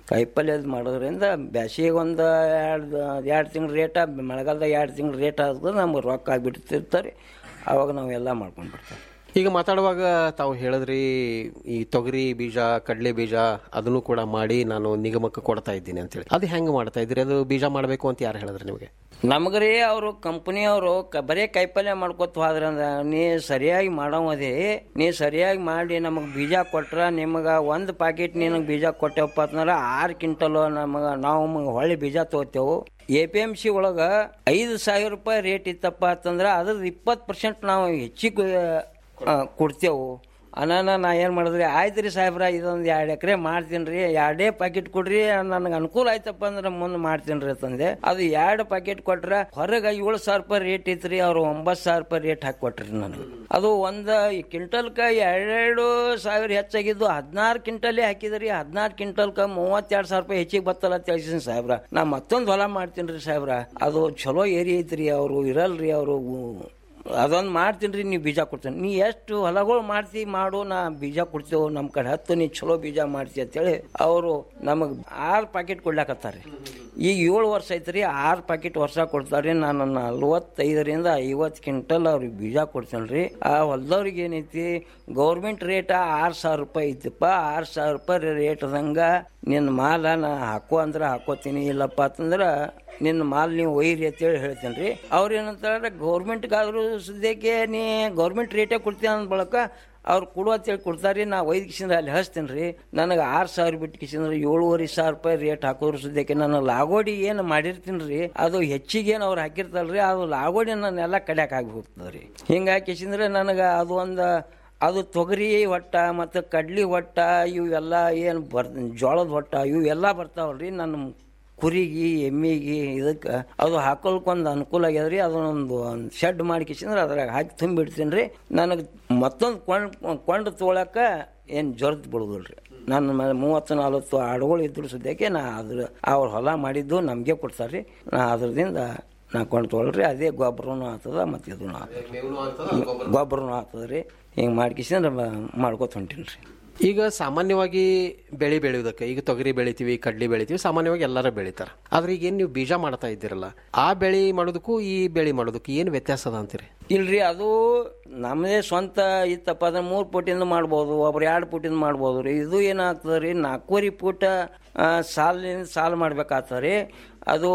ಕಾಯಿಪಲ್ಯದ ಮಾಡೋದ್ರಿಂದ ಬ್ಯಾಸಿಗೆ ಒಂದು ಎರಡು ಎರಡು ತಿಂಗಳು ರೇಟ ಮಳೆಗಾಲದಾಗ ಎರಡು ತಿಂಗಳು ರೇಟ್ ಆದ್ರೆ ನಮ್ಗೆ ರೊಕ್ಕ ಆಗಿಬಿಡ್ತಿರ್ತಾರೆ ಅವಾಗ ನಾವು ಎಲ್ಲ ಮಾಡ್ಕೊಂಡು ಬರ್ತೀವಿ ಈಗ ಮಾತಾಡುವಾಗ ತಾವು ಹೇಳಿದ್ರಿ ಈ ತೊಗರಿ ಬೀಜ ಕಡಲೆ ಬೀಜ ಅದನ್ನು ಕೂಡ ಮಾಡಿ ನಾನು ನಿಗಮಕ್ಕೆ ಕೊಡ್ತಾ ಇದ್ದೀನಿ ಅಂತೇಳಿ ಅದು ಹೆಂಗೆ ಮಾಡ್ತಾ ಇದ್ದೀರಿ ಅದು ಬೀಜ ಮಾಡಬೇಕು ಅಂತ ಯಾರು ಹೇಳಿದ್ರಿ ನಿಮಗೆ ನಮಗ್ರಿ ಅವರು ಕಂಪ್ನಿಯವರು ಬರೇ ಕೈಪಲ್ಯ ಮಾಡ್ಕೊತ ಹೋದ್ರ ಅಂದ್ರ ನೀ ಸರಿಯಾಗಿ ಮಾಡವದೇ ನೀ ಸರಿಯಾಗಿ ಮಾಡಿ ನಮಗೆ ಬೀಜ ಕೊಟ್ರ ನಿಮಗೆ ಒಂದು ಪ್ಯಾಕೆಟ್ ನಿನಗೆ ಬೀಜ ಕೊಟ್ಟೆವಪ್ಪ ಅಂತಂದ್ರೆ ಆರು ಕ್ವಿಂಟಲ್ ನಮಗೆ ನಾವು ಮ- ಹೊಳ್ಳಿ ಬೀಜ ತೊಗೋತೇವು ಎ ಪಿ ಎಮ್ ಸಿ ಒಳಗೆ ಐದು ಸಾವಿರ ರೂಪಾಯಿ ರೇಟ್ ಇತ್ತಪ್ಪ ಅಂತಂದ್ರೆ ಅದ್ರದ್ದು ಇಪ್ಪತ್ತು ಪರ್ಸೆಂಟ್ ನಾವು ಹೆಚ್ಚಿಗೆ ಆ, ಕೊಡ್ತೇವು ಅನಾನ ನಾ ಏನು ಮಾಡಿದ್ರಿ ಆಯ್ತು ರೀ ಸಾಹೇಬ್ರ ಇದೊಂದು ಎರಡು ಎಕರೆ ಮಾಡ್ತೀನಿ ರೀ ಎರಡೇ ಪ್ಯಾಕೆಟ್ ಕೊಡ್ರಿ ನನಗೆ ಅನುಕೂಲ ಆಯ್ತಪ್ಪ ಅಂದ್ರೆ ಮುಂದೆ ಮಾಡ್ತೀನಿ ರೀ ತಂದೆ ಅದು ಎರಡು ಪ್ಯಾಕೆಟ್ ಕೊಟ್ರೆ ಹೊರಗೆ ಏಳು ಸಾವಿರ ರೂಪಾಯಿ ರೇಟ್ ಐತ್ರಿ ಅವ್ರು ಒಂಬತ್ತು ಸಾವಿರ ರೂಪಾಯಿ ರೇಟ್ ಹಾಕಿ ಕೊಟ್ರಿ ನನಗೆ ಅದು ಒಂದು ಕ್ವಿಂಟಲ್ಕ ಎರಡೆರಡು ಸಾವಿರ ಹೆಚ್ಚಾಗಿದ್ದು ಹದಿನಾರು ಕ್ವಿಂಟಲೇ ಹಾಕಿದ್ರಿ ಹದಿನಾರು ಕ್ವಿಂಟಲ್ಕ ಮೂವತ್ತೆರಡು ಸಾವಿರ ರೂಪಾಯಿ ಹೆಚ್ಚಿಗೆ ಬತ್ತಲ್ಲ ತಿಳಿಸಿನಿ ಸಾಹೇಬ್ರ ನಾ ಮತ್ತೊಂದು ಹೊಲ ಮಾಡ್ತೀನಿ ರೀ ಸಾಹೇಬ್ರ ಅದು ಚಲೋ ಏರಿ ಐತ್ರಿ ಅವರು ಇರಲ್ರಿ ಅವರು ಅದೊಂದು ಮಾಡ್ತೀನಿ ರೀ ನೀವು ಬೀಜ ಕೊಡ್ತೀನಿ ನೀ ಎಷ್ಟು ಹೊಲಗಳು ಮಾಡ್ತಿ ಮಾಡು ನಾ ಬೀಜ ಕೊಡ್ತೇವೆ ನಮ್ಮ ಕಡೆ ಹತ್ತು ನೀ ಚಲೋ ಬೀಜ ಮಾಡ್ತಿ ಅಂತೇಳಿ ಅವರು ನಮಗೆ ಆರು ಪ್ಯಾಕೆಟ್ ಕೊಡ್ಲಾಕತ್ತಾರೆ ಈಗ ಏಳು ವರ್ಷ ಐತ್ರಿ ಆರು ಪ್ಯಾಕೆಟ್ ವರ್ಷ ಕೊಡ್ತಾರೆ ನಾನು ನಲ್ವತ್ತೈದರಿಂದ ಐವತ್ತು ಕ್ವಿಂಟಲ್ ಅವ್ರಿಗೆ ಬೀಜ ಕೊಡ್ತೇನೆ ರೀ ಆ ಹೊಲ್ದವ್ರಿಗೆ ಏನೈತಿ ಗೌರ್ಮೆಂಟ್ ರೇಟ ಆರು ಸಾವಿರ ರೂಪಾಯಿ ಐತಿಪ್ಪ ಆರು ಸಾವಿರ ರೂಪಾಯಿ ರೇಟ್ದಂಗ ನಿನ್ನ ಮಾಲ ನಾ ಹಾಕೋ ಅಂದ್ರೆ ಹಾಕೋತೀನಿ ಇಲ್ಲಪ್ಪ ಅಂತಂದ್ರೆ ನಿನ್ನ ಮಾಲ್ ನೀವು ಒಯ್ಯಿರಿ ಅಂತೇಳಿ ಹೇಳ್ತೇನೆ ರೀ ಅವ್ರು ಏನಂತಾರೆ ಗೌರ್ಮೆಂಟ್ಗಾದ್ರೂ ಸದ್ಯಕ್ಕೆ ನೀ ಗೌರ್ಮೆಂಟ್ ರೇಟೇ ಕೊಡ್ತೀನಿ ಅಂದ ಬಳಕ ಅವ್ರು ಕೊಡು ಅಂತೇಳಿ ಕೊಡ್ತಾರೆ ನಾ ಒಯ್ದು ಕಿಸಿಂದ್ರೆ ಅಲ್ಲಿ ಹಚ್ತೀನಿ ರೀ ನನಗೆ ಆರು ಸಾವಿರ ಬಿಟ್ಟು ಕಿಸಿಂದ್ರೆ ಏಳುವರೆ ಸಾವಿರ ರೂಪಾಯಿ ರೇಟ್ ಹಾಕೋದ್ರ ಸದ್ಯಕ್ಕೆ ನಾನು ಲಾಗೋಡಿ ಏನು ಮಾಡಿರ್ತೀನಿ ರೀ ಅದು ಹೆಚ್ಚಿಗೆ ಏನು ಅವ್ರು ಹಾಕಿರ್ತಾರಲ್ರಿ ಅದು ಲಾಗೋಡಿ ನಾನೆಲ್ಲ ಕಡ್ಯಾಕ್ ಆಗಿ ಹೋಗ್ತದೆ ರೀ ಹಿಂಗಾಗಿ ಕಿಸಿಂದ್ರೆ ನನಗೆ ಅದು ಒಂದು ಅದು ತೊಗರಿ ಹೊಟ್ಟ ಮತ್ತು ಕಡ್ಲಿ ಹೊಟ್ಟ ಇವೆಲ್ಲ ಏನು ಬರ್ ಜೋಳದ ಹೊಟ್ಟ ಇವೆಲ್ಲ ಬರ್ತಾವಲ್ರಿ ನನ್ನ ಕುರಿಗೆ ಎಮ್ಮಿಗೆ ಇದಕ್ಕೆ ಅದು ಹಾಕೊಳ್ಕೊಂದು ಅನುಕೂಲ ಆಗ್ಯದ ರೀ ಅದನ್ನೊಂದು ಒಂದು ಶೆಡ್ ಮಾಡಿ ಕಿಸಿಂದ್ರೆ ಅದ್ರಾಗ ಹಾಕಿ ತುಂಬಿಡ್ತೀನಿ ರೀ ನನಗೆ ಮತ್ತೊಂದು ಕೊಂಡು ಕೊಂಡು ತೊಗೊಳಕ್ಕೆ ಏನು ಜೊರ್ದು ಬಿಡೋದಿಲ್ಲ ರೀ ನನ್ನ ಮೇಲೆ ಮೂವತ್ತು ನಲ್ವತ್ತು ಆಡುಗಳು ಇದ್ರು ಸದ್ಯಕ್ಕೆ ನಾ ಅದ್ರ ಅವ್ರ ಹೊಲ ಮಾಡಿದ್ದು ನಮಗೆ ಕೊಡ್ತಾರೆ ರೀ ನಾ ಅದ್ರದಿಂದ ನಾ ಕೊಂಡು ತೊಗೊಳ್ರಿ ಅದೇ ಗೊಬ್ಬರನು ಆಗ್ತದ ಮತ್ತು ಇದೂ ಆಗ್ತದ ಗೊಬ್ಬರನು ಆಗ್ತದ ರೀ ಹಿಂಗೆ ಮಾಡ್ಕಿಸಿಂದ್ರೆ ಮಾಡ್ಕೊತ ಹೊಂಟೀನಿ ರೀ ಈಗ ಸಾಮಾನ್ಯವಾಗಿ ಬೆಳೆ ಬೆಳೆಯೋದಕ್ಕೆ ಈಗ ತೊಗರಿ ಬೆಳಿತೀವಿ ಕಡ್ಲಿ ಬೆಳಿತೀವಿ ಸಾಮಾನ್ಯವಾಗಿ ಎಲ್ಲರೂ ಬೆಳಿತಾರೆ ಆದ್ರೆ ಈಗ ಏನು ನೀವು ಬೀಜ ಮಾಡ್ತಾ ಇದ್ದೀರಲ್ಲ ಆ ಬೆಳೆ ಮಾಡೋದಕ್ಕೂ ಈ ಬೆಳೆ ಮಾಡೋದಕ್ಕೂ ಏನು ವ್ಯತ್ಯಾಸ ಅದ ಅಂತೀರಿ ಇಲ್ರಿ ಅದು ನಮ್ಮದೇ ಸ್ವಂತ ಇತ್ತಪ್ಪ ಅಂದ್ರೆ ಮೂರು ಫುಟಿಂದ ಮಾಡ್ಬೋದು ಒಬ್ರು ಎರಡು ಫುಟಿಂದ ಮಾಡ್ಬೋದು ರೀ ಇದು ಏನಾಗ್ತದೆ ರೀ ನಾಲ್ಕೂವರೆ ಫುಟ ಸಾಲಿನ ಸಾಲು ಮಾಡ್ಬೇಕಾಗ್ತದೆ ರೀ ಅದು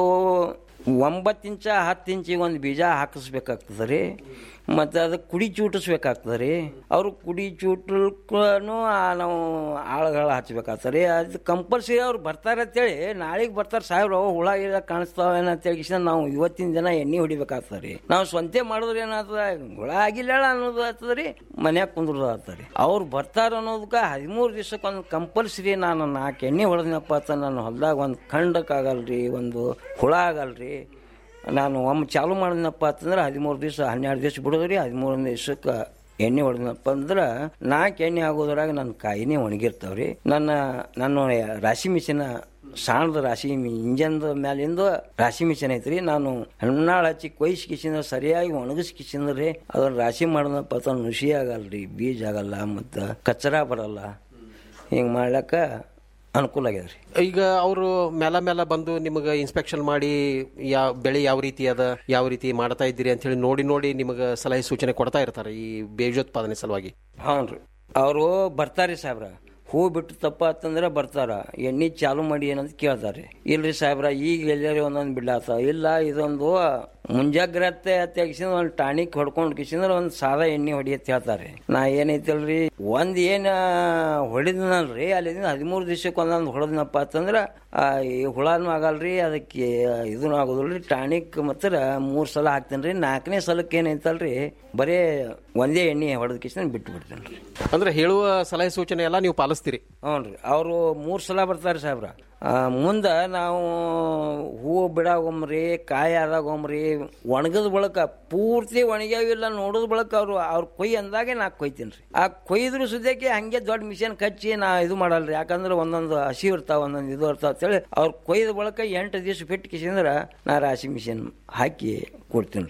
ಒಂಬತ್ತು ಇಂಚ ಹತ್ತು ಇಂಚಿಗೆ ಒಂದು ಬೀಜ ಹಾಕಿಸ್ಬೇಕಾಗ್ತದೆ ರೀ ಮತ್ತು ಅದಕ್ಕೆ ಕುಡಿ ಚೂಟಿಸ್ಬೇಕಾಗ್ತದೆ ರೀ ಅವರು ಕುಡಿ ಚೂಟಕ್ಕೂ ನಾವು ಆಳುಗಳು ಹಚ್ಬೇಕಾಗ್ತದೆ ರೀ ಅದು ಕಂಪಲ್ಸರಿ ಅವ್ರು ಬರ್ತಾರೆ ಅಂತೇಳಿ ನಾಳೆಗೆ ಬರ್ತಾರೆ ಸಾಹೇಬ್ರು ಅವು ಹುಳ ಗಿಳ ಕಾಣಿಸ್ತಾವೇನ ಅಂತೇಳಿ ಕಿಶನ್ ನಾವು ಇವತ್ತಿನ ದಿನ ಎಣ್ಣೆ ಹೊಡಿಬೇಕಾಗ್ತದೆ ರೀ ನಾವು ಸ್ವಂತೆ ಮಾಡಿದ್ರೆ ಏನಾಗ್ತದೆ ಹುಳ ಆಗಿಲ್ಲ ಅನ್ನೋದು ಆಗ್ತದೆ ರೀ ಮನ್ಯಾಗ ಕುಂದ್ರದು ಆಗ್ತದೆ ರೀ ಅವ್ರು ಬರ್ತಾರ ಅನ್ನೋದಕ್ಕೆ ಹದಿಮೂರು ದಿವ್ಸಕ್ಕೆ ಒಂದು ಕಂಪಲ್ಸರಿ ನಾನು ನಾಲ್ಕು ಎಣ್ಣೆ ಹೊಡೆದ್ನಪ್ಪ ಅಂತ ನಾನು ಹೊಲ್ದಾಗ ಒಂದು ಖಂಡಕ್ಕಾಗಲ್ರಿ ಒಂದು ಹುಳ ಆಗಲ್ರಿ ನಾನು ಒಮ್ಮೆ ಚಾಲು ಮಾಡಿದ್ನಪ್ಪ ಅಂತಂದ್ರೆ ಹದಿಮೂರು ದಿವಸ ಹನ್ನೆರಡು ದಿವಸ ಬಿಡೋದ್ರಿ ಹದಿಮೂರನೇ ದಿವಸಕ್ಕೆ ಎಣ್ಣೆ ಹೊಡೆದ್ನಪ್ಪ ಅಂದ್ರೆ ನಾಲ್ಕು ಎಣ್ಣೆ ಆಗೋದ್ರಾಗ ನನ್ನ ಕಾಯಿನೇ ಒಣಗಿರ್ತಾವ್ರಿ ನನ್ನ ನನ್ನ ರಾಶಿ ಮಿಷಿನ ಸಾಣದ ರಾಶಿ ಇಂಜನ್ದ ಮ್ಯಾಲಿಂದ ರಾಶಿ ಮಿಷನ್ ಐತ್ರಿ ನಾನು ಹಣ್ಣಾಳು ಹಚ್ಚಿ ಕೊಯ್ಸಿ ಕಿಸಿಂದ್ರೆ ಸರಿಯಾಗಿ ಒಣಗಿಸಿ ಕಿಸಿಂದ್ರೆ ಅದನ್ನ ರಾಶಿ ಮಾಡಿದ್ನಪ್ಪ ಅಂತ ನುಸಿ ಆಗಲ್ರಿ ಬೀಜ ಆಗಲ್ಲ ಮತ್ತು ಕಚ್ಚರ ಬರಲ್ಲ ಹಿಂಗೆ ಮಾಡ್ಲಕ್ಕ ಅನುಕೂಲ ಆಗ್ಯದ ರೀ ಈಗ ಅವರು ಮೇಲ ಮೇಲ ಬಂದು ನಿಮಗೆ ಇನ್ಸ್ಪೆಕ್ಷನ್ ಮಾಡಿ ಯಾವ ಬೆಳೆ ಯಾವ ರೀತಿ ಅದ ಯಾವ ರೀತಿ ಮಾಡ್ತಾ ಇದ್ದೀರಿ ಅಂತ ಹೇಳಿ ನೋಡಿ ನೋಡಿ ನಿಮಗೆ ಸಲಹೆ ಸೂಚನೆ ಕೊಡ್ತಾ ಇರ್ತಾರೆ ಈ ಬೀಜೋತ್ಪಾದನೆ ಸಲುವಾಗಿ ಹ್ಞೂ ರೀ ಅವರು ಬರ್ತಾರೆ ಸಾಹೇಬ್ರ ಹೂ ಬಿಟ್ಟು ತಪ್ಪ ಅಂತಂದ್ರೆ ಬರ್ತಾರ ಎಣ್ಣೆ ಚಾಲು ಮಾಡಿ ಏನಂತ ಕೇಳ್ತಾರೆ ಇಲ್ರಿ ಸಾಹೇಬ್ರ ಈಗ ಎಲ್ಲಾರಿ ಒಂದೊಂದು ಬಿಡ್ಲಾತ ಇಲ್ಲ ಇದೊಂದು ಮುಂಜಾಗ್ರತೆ ತೆಗಿಸಿದ ಒಂದು ಟಾನಿಕ್ ಹೊಡ್ಕೊಂಡು ಕಿಸಿಂದ್ರೆ ಒಂದು ಸಾದಾ ಎಣ್ಣೆ ಹೊಡಿ ಅಂತ ಹೇಳ್ತಾರೆ ನಾ ಏನೈತಲ್ರಿ ಒಂದ್ ಏನ ಹೊಡಿದ್ನಲ್ರಿ ಅಲ್ಲಿಂದ ಹದಿಮೂರು ದಿವಸಕ್ಕೆ ಒಂದೊಂದು ಹೊಡೆದ್ನಪ್ಪ ಅಂತಂದ್ರೆ ಆ, ಈ ಹುಳನೂ ಆಗಲ್ರಿ ಅದಕ್ಕೆ ಇದೂ ಆಗೋದಿಲ್ರಿ ಟಾನಿಕ್ ಮಾತ್ರ ಮೂರು ಸಲ ಹಾಕ್ತೇನೆ ರೀ ನಾಲ್ಕನೇ ಸಲಕ್ಕೆ ಏನೈತಲ್ರಿ ಬರೇ ಒಂದೇ ಎಣ್ಣೆ ಹೊಡೆದ ಕಿಸಿನ ಬಿಟ್ಟು ಬಿಡ್ತೇನೆ ರೀ ಅಂದ್ರೆ ಹೇಳುವ ಸಲಹೆ ಸೂಚನೆ ಎಲ್ಲ ನೀವು ಪಾಲಿಸ್ತೀರಿ ಹ್ಞೂ ರೀ ಅವರು ಮೂರು ಸಲ ಬರ್ತಾರೆ ಸಾಹೇಬ್ರ ಮುಂದೆ ನಾವು ಹೂವು ಬಿಡಾಗೊಮ್ರಿ ಕಾಯಿ ಆದಾಗೊಮ್ರಿ ಒಣಗದ ಬಳಕ ಪೂರ್ತಿ ಒಣಗ್ಯಾವಿಲ್ಲ ನೋಡೋದ್ ಬಳಕ ಅವರು ಅವ್ರು ಕೊಯ್ ಅಂದಾಗೆ ನಾ ಕೊಯ್ತೀನಿ ರೀ ಆ ಕೊಯ್ದ್ರು ಸುದ್ಯಕ್ಕೆ ಹಂಗೆ ದೊಡ್ಡ ಮಿಷನ್ ಕಚ್ಚಿ ನಾ ಇದು ಮಾಡಲ್ರಿ ಯಾಕಂದ್ರೆ ಒಂದೊಂದು ಹಸಿ ಇರ್ತಾವ ಒಂದೊಂದು ಇದು ಇರ್ತಾವ ಅಂತೇಳಿ ಅವ್ರು ಕೊಯ್ದ ಬಳಕ ಎಂಟು ದಿವಸ ಬಿಟ್ಟು ಕಿಸಿಂದ್ರೆ ನಾ ರಾಶಿ ಮಿಷನ್ ಹಾಕಿ ಕೊಡ್ತೀನಿ ರೀ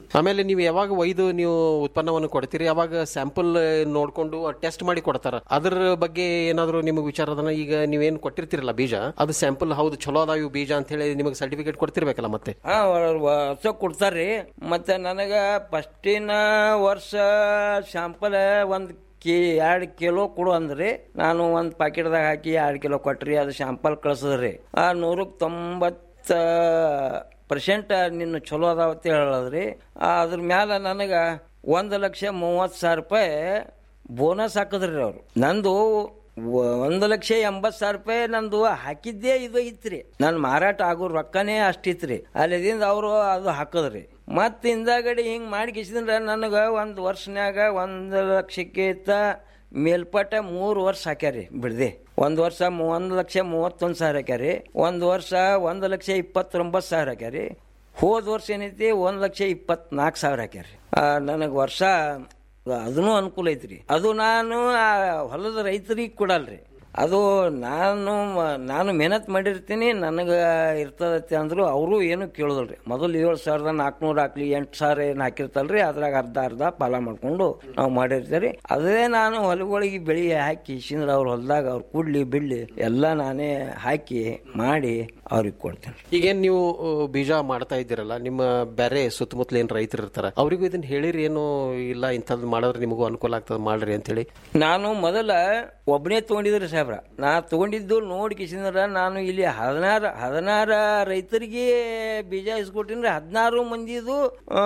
ಆಮೇಲೆ ನೀವು ಯಾವಾಗ ಒಯ್ದು ನೀವು ಉತ್ಪನ್ನವನ್ನು ಕೊಡ್ತೀರಿ ಯಾವಾಗ ಸ್ಯಾಂಪಲ್ ನೋಡ್ಕೊಂಡು ಟೆಸ್ಟ್ ಮಾಡಿ ಕೊಡ್ತಾರ ಅದ್ರ ಬಗ್ಗೆ ಏನಾದ್ರು ನಿಮಗೆ ವಿಚಾರ ಅದನ್ನ ಈಗ ನೀವೇನ್ ಕೊಟ್ಟಿರ್ತೀರಲ್ಲ ಬೀಜ ಅದು ಸ್ಯಾಂಪಲ್ ಹೌದು ಚಲೋ ಅದಾವ ಇವು ಬೀಜ ಅಂತ ಹೇಳಿ ನಿಮಗೆ ಸರ್ಟಿಫಿಕೇಟ್ ಕೊಡ್ತಿರ್ಬೇಕಲ್ಲ ಮತ್ತೆ ಹಾ ವರ್ಷ ಕೊಡ್ತಾರ್ರಿ ಮತ್ತೆ ನನಗ ಫಸ್ಟಿನ ವರ್ಷ ಶಾಂಪಲ್ ಒಂದ್ ಕೆ ಎರಡು ಕಿಲೋ ಕೊಡು ಅಂದ್ರಿ ನಾನು ಒಂದು ಪ್ಯಾಕೆಟ್ದಾಗ ಹಾಕಿ ಎರಡು ಕಿಲೋ ಕೊಟ್ರಿ ಅದು ಶಾಂಪಲ್ ಕಳ್ಸದ್ರಿ ಆ ನೂರಕ್ಕೆ ತೊಂಬತ್ತ ಪರ್ಸೆಂಟ್ ನಿನ್ನ ಚಲೋ ಅದಾವ ಅಂತ ಹೇಳದ್ರಿ ಅದ್ರ ಮ್ಯಾಲ ನನಗೆ ಒಂದು ಲಕ್ಷ ಮೂವತ್ತು ಸಾವಿರ ರೂಪಾಯಿ ಬೋನಸ್ ಹಾಕಿದ್ರಿ ಅವ್ರು ನಂದು ವ- ಒಂದು ಲಕ್ಷ ಎಂಬತ್ತು ಸಾವಿರ ರೂಪಾಯಿ ನಂದು ಹಾಕಿದ್ದೇ ಇದು ಇತ್ರಿ ನನ್ನ ಮಾರಾಟ ಆಗೋ ರೊಕ್ಕನೇ ಅಷ್ಟಿತ್ರಿ ಅಲ್ಲಿದಿಂದ ಅವರು ಅದು ಹಾಕಿದ್ರಿ ಮತ್ತೆ ಹಿಂದಾಗಡಿ ಹಿಂಗೆ ಮಾಡಿ ಕಿಸಿದ್ರೆ ನನಗೆ ಒಂದು ವರ್ಷನ್ಯಾಗ ಒಂದು ಲಕ್ಷಕ್ಕಿಂತ ಮೇಲ್ಪಟ್ಟ ಮೂರು ವರ್ಷ ಹಾಕ್ಯಾರಿ ಬಿಡ್ದೆ ಒಂದು ವರ್ಷ ಮೂ- ಒಂದು ಲಕ್ಷ ಮೂವತ್ತೊಂದು ಸಾವಿರ ಹಾಕ್ಯಾರಿ ಒಂದು ವರ್ಷ ಒಂದು ಲಕ್ಷ ಇಪ್ಪತ್ತೊಂಬತ್ತು ಸಾವಿರ ಹಾಕ್ಯಾರಿ ಹೋದ ವರ್ಷ ಏನೈತಿ ಒಂದು ಲಕ್ಷ ಇಪ್ಪತ್ನಾಲ್ಕು ಸಾವಿರ ಹಾಕ್ಯಾರಿ ನನಗೆ ವರ್ಷ ಅದನ್ನೂ ಅನುಕೂಲ ಐತ್ರಿ ಅದು ನಾನು ಆ ಹೊಲದ ರೈತರಿಗೆ ಕೊಡಲ್ರಿ ಅದು ನಾನು ಮ- ನಾನು ಮೆಹನತ್ ಮಾಡಿರ್ತೀನಿ ನನಗೆ ಇರ್ತದತ್ತೆ ಅಂದ್ರು ಅವರು ಏನು ಕೇಳೋದಲ್ರಿ ಮೊದಲು ಏಳು ಸಾವಿರದ ನಾಲ್ಕುನೂರು ಹಾಕ್ಲಿ ಎಂಟು ಸಾವಿರ ಏನು ಹಾಕಿರ್ತಲ್ರಿ ಅದ್ರಾಗ ಅರ್ಧ ಅರ್ಧ ಪಾಲ ಮಾಡ್ಕೊಂಡು ನಾವು ಮಾಡಿರ್ತೀವಿ ಅದೇ ನಾನು ಹೊಲಗಳಿಗೆ ಬೆಳಿ ಹಾಕಿ ಸಿಂದ್ರ ಅವ್ರ ಹೊಲದಾಗ ಅವ್ರು ಕುಡ್ಲಿ ಬಿಡ್ಲಿ ಎಲ್ಲ ನಾನೇ ಹಾಕಿ ಮಾಡಿ ಅವ್ರಿಗೆ ಕೊಡ್ತೇನೆ ಈಗೇನ್ ನೀವು ಅಹ್, ಬೀಜ ಮಾಡ್ತಾ ಇದ್ದೀರಲ್ಲ ನಿಮ್ಮ ಬೇರೆ ಸುತ್ತಮುತ್ತಲ ಏನ್ ರೈತರು ಇರ್ತಾರ ಅವರಿಗೂ ಇದನ್ನ ಹೇಳಿರಿ ಏನು ಇಲ್ಲ ಇಂಥದ್ದು ಮಾಡಿದ್ರೆ ನಿಮಗೂ ಅನುಕೂಲ ಆಗ್ತದೆ ಮಾಡ್ರಿ ಅಂತ ಹೇಳಿ ನಾನು ಮೊದಲ ಒಬ್ಬನೇ ತಗೊಂಡಿದ್ರಿ ಸಾಹೇಬ್ರ ನಾ ತಗೊಂಡಿದ್ದು ನೋಡಿ ಕಿಸಿಂದ್ರ ನಾನು ಇಲ್ಲಿ ಹದಿನಾರು ಹದಿನಾರ ರೈತರಿಗೆ ಬೀಜ ಇಸ್ಕೊಟ್ಟಿನ್ರಿ ಹದಿನಾರು ಮಂದಿದು ಆ,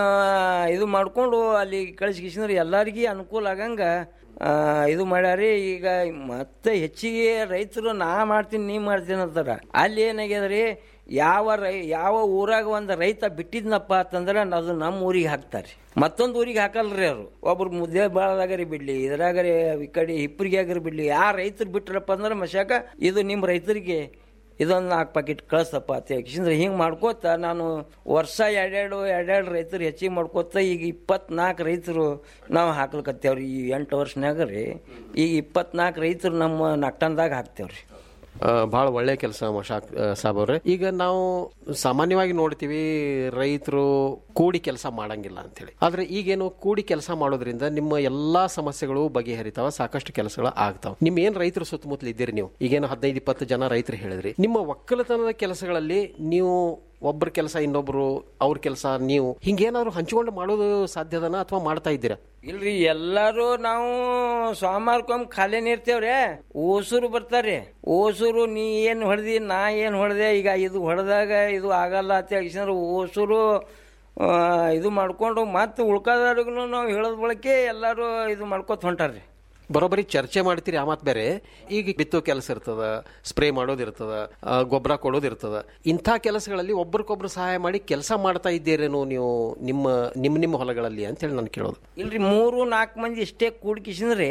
ಇದು ಮಾಡ್ಕೊಂಡು ಅಲ್ಲಿ ಕಳಿಸಿ ಕಿಸಿಂದ್ರ ಎಲ್ಲರಿಗೂ ಅನುಕೂಲ ಆಗಂಗ ಆ, ಇದು ಮಾಡ್ಯಾರಿ ಈಗ ಮತ್ತೆ ಹೆಚ್ಚಿಗೆ ರೈತರು ನಾ ಮಾಡ್ತೀನಿ ನೀ ಮಾಡ್ತೀನಿ ಅಂತಾರ ಅಲ್ಲಿ ಏನಾಗ್ಯದ್ರಿ ಯಾವ ರೈ ಯಾವ ಊರಾಗ ಒಂದು ರೈತ ಬಿಟ್ಟಿದ್ನಪ್ಪ ಅಂತಂದ್ರೆ ಅದು ನಮ್ಮ ಊರಿಗೆ ಹಾಕ್ತಾರೆ ಮತ್ತೊಂದು ಊರಿಗೆ ಹಾಕಲ್ರಿ ಅವರು ಒಬ್ರು ಮುದ್ದೆ ಬಾಳದಾಗರಿ ಬಿಡ್ಲಿ ಇದ್ರಾಗರಿ ಈ ಕಡೆ ಹಿಪ್ಪರಿಗೆ ಆಗರಿ ಬಿಡ್ಲಿ ಯಾ ರೈತರು ಬಿಟ್ರಪ್ಪ ಅಂದ್ರೆ ಮಶಾಕ ಇದು ನಿಮ್ಮ ರೈತರಿಗೆ ಇದೊಂದು ನಾಲ್ಕು ಪ್ಯಾಕೆಟ್ ಕಳಿಸಪ್ಪ ಅಂತ ಯಾಕಂದ್ರೆ ಹಿಂಗೆ ಮಾಡ್ಕೋತ ನಾನು ವರ್ಷ ಎರಡೆರಡು ಎರಡೆರಡು ರೈತರು ಹೆಚ್ಚಿಗೆ ಮಾಡ್ಕೋತ ಈಗ ಇಪ್ಪತ್ನಾಲ್ಕು ರೈತರು ನಾವು ಹಾಕ್ಲಿಕತ್ತೇವ್ರಿ ಈ ಎಂಟು ವರ್ಷನ್ಯಾಗ ರೀ ಈಗ ಇಪ್ಪತ್ನಾಲ್ಕು ರೈತರು ನಮ್ಮ ನಟ್ಟಂದಾಗ ಹಾಕ್ತೇವ್ರಿ ಬಹಳ ಒಳ್ಳೆ ಕೆಲಸ ಮಶಾಕ್ ಸಾಬ್ ಅವ್ರೆ ಈಗ ನಾವು ಸಾಮಾನ್ಯವಾಗಿ ನೋಡ್ತೀವಿ ರೈತರು ಕೂಡಿ ಕೆಲಸ ಮಾಡಂಗಿಲ್ಲ ಅಂತೇಳಿ ಆದ್ರೆ ಈಗೇನು ಕೂಡಿ ಕೆಲಸ ಮಾಡೋದ್ರಿಂದ ನಿಮ್ಮ ಎಲ್ಲಾ ಸಮಸ್ಯೆಗಳು ಬಗೆಹರಿತಾವ ಸಾಕಷ್ಟು ಕೆಲಸಗಳು ಆಗ್ತಾವ ನಿಮ್ ಏನ್ ರೈತರು ಸುತ್ತಮುತ್ತಲು ಇದ್ದೀರಿ ನೀವು ಈಗೇನು ಹದಿನೈದು ಇಪ್ಪತ್ತು ಜನ ರೈತರು ಹೇಳಿದ್ರಿ ನಿಮ್ಮ ಒಕ್ಕಲತನದ ಕೆಲಸಗಳಲ್ಲಿ ನೀವು ಒಬ್ಬರ ಕೆಲಸ ಇನ್ನೊಬ್ರು ಅವ್ರ ಕೆಲಸ ನೀವು ಹಿಂಗೇನಾದ್ರು ಹಂಚಿಕೊಂಡು ಮಾಡೋದು ಸಾಧ್ಯದನ ಅಥವಾ ಮಾಡ್ತಾ ಇದ್ದೀರಾ ಇಲ್ರಿ ಎಲ್ಲಾರು ನಾವು ಸೋಮವಾರಕ್ಕೊಮ್ಮೆ ಖಾಲಿನೇ ಇರ್ತೇವ್ರೆ ಓಸೂರು ಬರ್ತಾರೆ ಓಸೂರು ನೀ ಏನು ಹೊಡೆದಿ ನಾ ಏನು ಹೊಡೆದೆ ಈಗ ಇದು ಹೊಡೆದಾಗ ಇದು ಆಗಲ್ಲ ಅಂತ ಹೇಳಿದ್ರೆ ಓಸೂರು ಆ, ಇದು ಮಾಡ್ಕೊಂಡು ಮತ್ತೆ ಉಳ್ಕಾದವ್ರಿಗೂ ನಾವು ಹೇಳೋದ್ ಬಳಕೆ ಎಲ್ಲಾರು ಇದು ಮಾಡ್ಕೊತ ಹೊಂಟಾರ್ರಿ ಬರೋಬ್ಬರಿ ಚರ್ಚೆ ಮಾಡ್ತೀರಿ ಆ ಮಾತು ಬೇರೆ ಈಗ ಬಿತ್ತೋ ಕೆಲಸ ಇರ್ತದ ಸ್ಪ್ರೇ ಮಾಡೋದಿರ್ತದ ಆ, ಗೊಬ್ಬರ ಕೊಡೋದಿರ್ತದ ಇಂಥ ಕೆಲಸಗಳಲ್ಲಿ ಒಬ್ರಿಗೊಬ್ರು ಸಹಾಯ ಮಾಡಿ ಕೆಲಸ ಮಾಡ್ತಾ ಇದ್ದೀರೇನೋ ನೀವು ನಿಮ್ಮ ನಿಮ್ಮ ನಿಮ್ಮ ಹೊಲಗಳಲ್ಲಿ ಅಂತ ಹೇಳಿ ನಾನು ಕೇಳೋದು ಇಲ್ರಿ ಮೂರು ನಾಲ್ಕು ಮಂದಿ ಇಷ್ಟೇ ಕೂಡ್ಕಿಸಿದ್ರಿ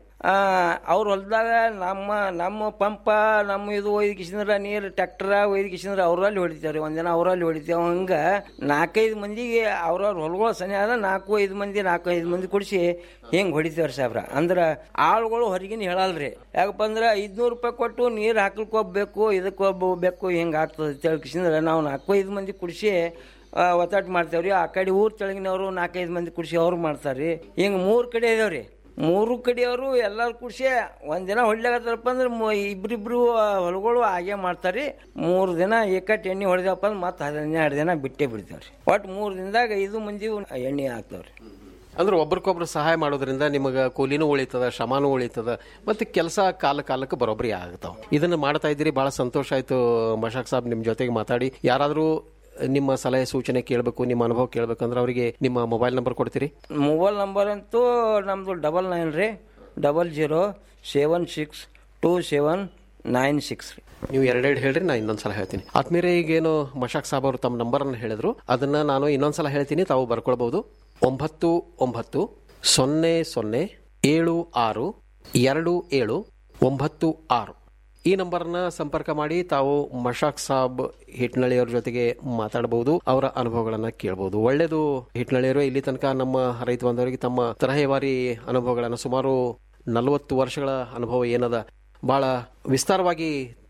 ಅವ್ರ ಹೊಲದಾಗ ನಮ್ಮ ನಮ್ಮ ಪಂಪ ನಮ್ಮ ಇದು ಒಯ್ದು ಕಿಸಿದ್ರ ನೀರು ಟ್ಯಾಕ್ಟರ್ ಒಯ್ದು ಕಿಸಿದ್ರ ಅವ್ರಲ್ಲಿ ಹೊಡಿತೇವ್ರಿ ಒಂದಿನ ಅವರಲ್ಲಿ ಹೊಡಿತೇವೆ ಹಂಗ ನಾಲ್ಕೈದು ಮಂದಿಗೆ ಅವ್ರವ್ರ ಹೊಲಗಳು ಸನಿ ಆದ ನಾಲ್ಕು ಐದು ಮಂದಿ ನಾಲ್ಕು ಐದು ಮಂದಿ ಕೊಡಿಸಿ ಹಿಂಗೆ ಹೊಡಿತೇವ್ರಿ ಸಾಬ್ರ ಅಂದ್ರೆ ಆಳುಗಳು ಹೊರಗಿನ ಹೇಳಲ್ರಿ ಯಾಕಪ್ಪ ಅಂದ್ರೆ ಐದ್ನೂರು ರೂಪಾಯಿ ಕೊಟ್ಟು ನೀರು ಹಾಕ್ಲಿಕ್ಕೆ ಹೋಗ್ಬೇಕು ಇದಕ್ಕೆ ಹೋಗ್ಬೇಕು ಹಿಂಗೆ ಆಗ್ತದೆ ಅಂತ ಹೇಳಿ ಕಿಸಿದ್ರೆ ನಾವು ನಾಲ್ಕು ಐದು ಮಂದಿ ಕುಡಿಸಿ ಒತ್ತಾಟ ಮಾಡ್ತೇವ್ರಿ ಆ ಕಡೆ ಊರ್ ತೆಳಗಿನವರು ನಾಲ್ಕೈದು ಮಂದಿ ಕುಡಿಸಿ ಅವ್ರು ಮಾಡ್ತಾರ್ರಿ ಹಿಂಗೆ ಮೂರು ಕಡೆ ಇದಾವ್ರಿ ಮೂರು ಕಡೆಯವರು ಎಲ್ಲರೂ ಕುಡಿಸಿ ಒಂದಿನ ಹೊಡ್ಲಾಗತ್ತಾರಪ್ಪ ಅಂದ್ರೆ ಮು- ಇಬ್ರಿಬ್ರು ಆ, ಹೊಲಗಳು ಹಾಗೆ ಮಾಡ್ತಾರ್ರಿ ಮೂರು ದಿನ ಏಕಟ್ ಎಣ್ಣೆ ಹೊಡೆದಪ್ಪ ಅಂದ್ರೆ ಮತ್ತೆ ಹದಿನೆರಡು ದಿನ ಬಿಟ್ಟೇ ಬಿಡ್ತೇವ್ರಿ ಒಟ್ಟು ಮೂರು ದಿನದಾಗ ಐದು ಮಂದಿ ಎಣ್ಣೆ ಹಾಕ್ತೇವ್ರಿ ಅಂದ್ರೆ ಒಬ್ರಿಗೊಬ್ರು ಸಹಾಯ ಮಾಡೋದ್ರಿಂದ ನಿಮಗೆ ಕೂಲಿನೂ ಉಳಿತದ ಶ್ರಮನೂ ಉಳಿತದ ಮತ್ತೆ ಕೆಲಸ ಕಾಲ ಕಾಲಕ್ಕೆ ಬರೋಬ್ಬರಿ ಆಗ್ತಾವ ಇದನ್ನ ಮಾಡ್ತಾ ಇದ್ದೀರಿ ಬಹಳ ಸಂತೋಷ ಆಯ್ತು ಮಶಾಕ್ ಸಾಬ್ ನಿಮ್ ಜೊತೆಗೆ ಮಾತಾಡಿ ಯಾರಾದ್ರೂ ನಿಮ್ಮ ಸಲಹೆ ಸೂಚನೆ ಕೇಳಬೇಕು ನಿಮ್ಮ ಅನುಭವ ಕೇಳಬೇಕಂದ್ರೆ ಅವರಿಗೆ ನಿಮ್ಮ ಮೊಬೈಲ್ ನಂಬರ್ ಕೊಡ್ತೀರಿ ಮೊಬೈಲ್ ನಂಬರ್ ಅಂತೂ ನಮ್ಮದು double nine three double zero seven six two seven nine six three ನೀವು ಎರಡೆರಡು ಹೇಳ್ರಿ ನಾ ಇನ್ನೊಂದ್ಸಲ ಹೇಳ್ತೀನಿ ಆದ್ಮೇಲೆ ಈಗೇನು ಮಶಾಕ್ ಸಾಬ್ ಅವರು ತಮ್ಮ ನಂಬರ್ ಅನ್ನು ಹೇಳಿದ್ರು ಅದನ್ನ ನಾನು ಇನ್ನೊಂದ್ಸಲ ಹೇಳ್ತೀನಿ ತಾವು ಬರ್ಕೊಳ್ಬಹುದು ಒಂಬತ್ತು ಒಂಬತ್ತು ಸೊನ್ನೆ ಸೊನ್ನೆ ಏಳು ಆರು ಎರಡು ಏಳು ಒಂಬತ್ತು ಆರು ಈ ನಂಬರ್ನ ಸಂಪರ್ಕ ಮಾಡಿ ತಾವು ಮಶಾಕ್ ಸಾಬ್ ಹಿಟ್ನಳ್ಳಿಯವ್ರ ಜೊತೆಗೆ ಮಾತಾಡಬಹುದು ಅವರ ಅನುಭವಗಳನ್ನ ಕೇಳಬಹುದು ಒಳ್ಳೇದು ಹಿಟ್ನಳ್ಳಿಯವರು ಇಲ್ಲಿ ತನಕ ನಮ್ಮ ರೈತ ಬಾಂಧವರಿಗೆ ತಮ್ಮ ತರಹೇವಾರಿ ಅನುಭವಗಳನ್ನ ಸುಮಾರು ನಲವತ್ತು ವರ್ಷಗಳ ಅನುಭವ ಏನದ ಬಹಳ ವಿಸ್ತಾರವಾಗಿ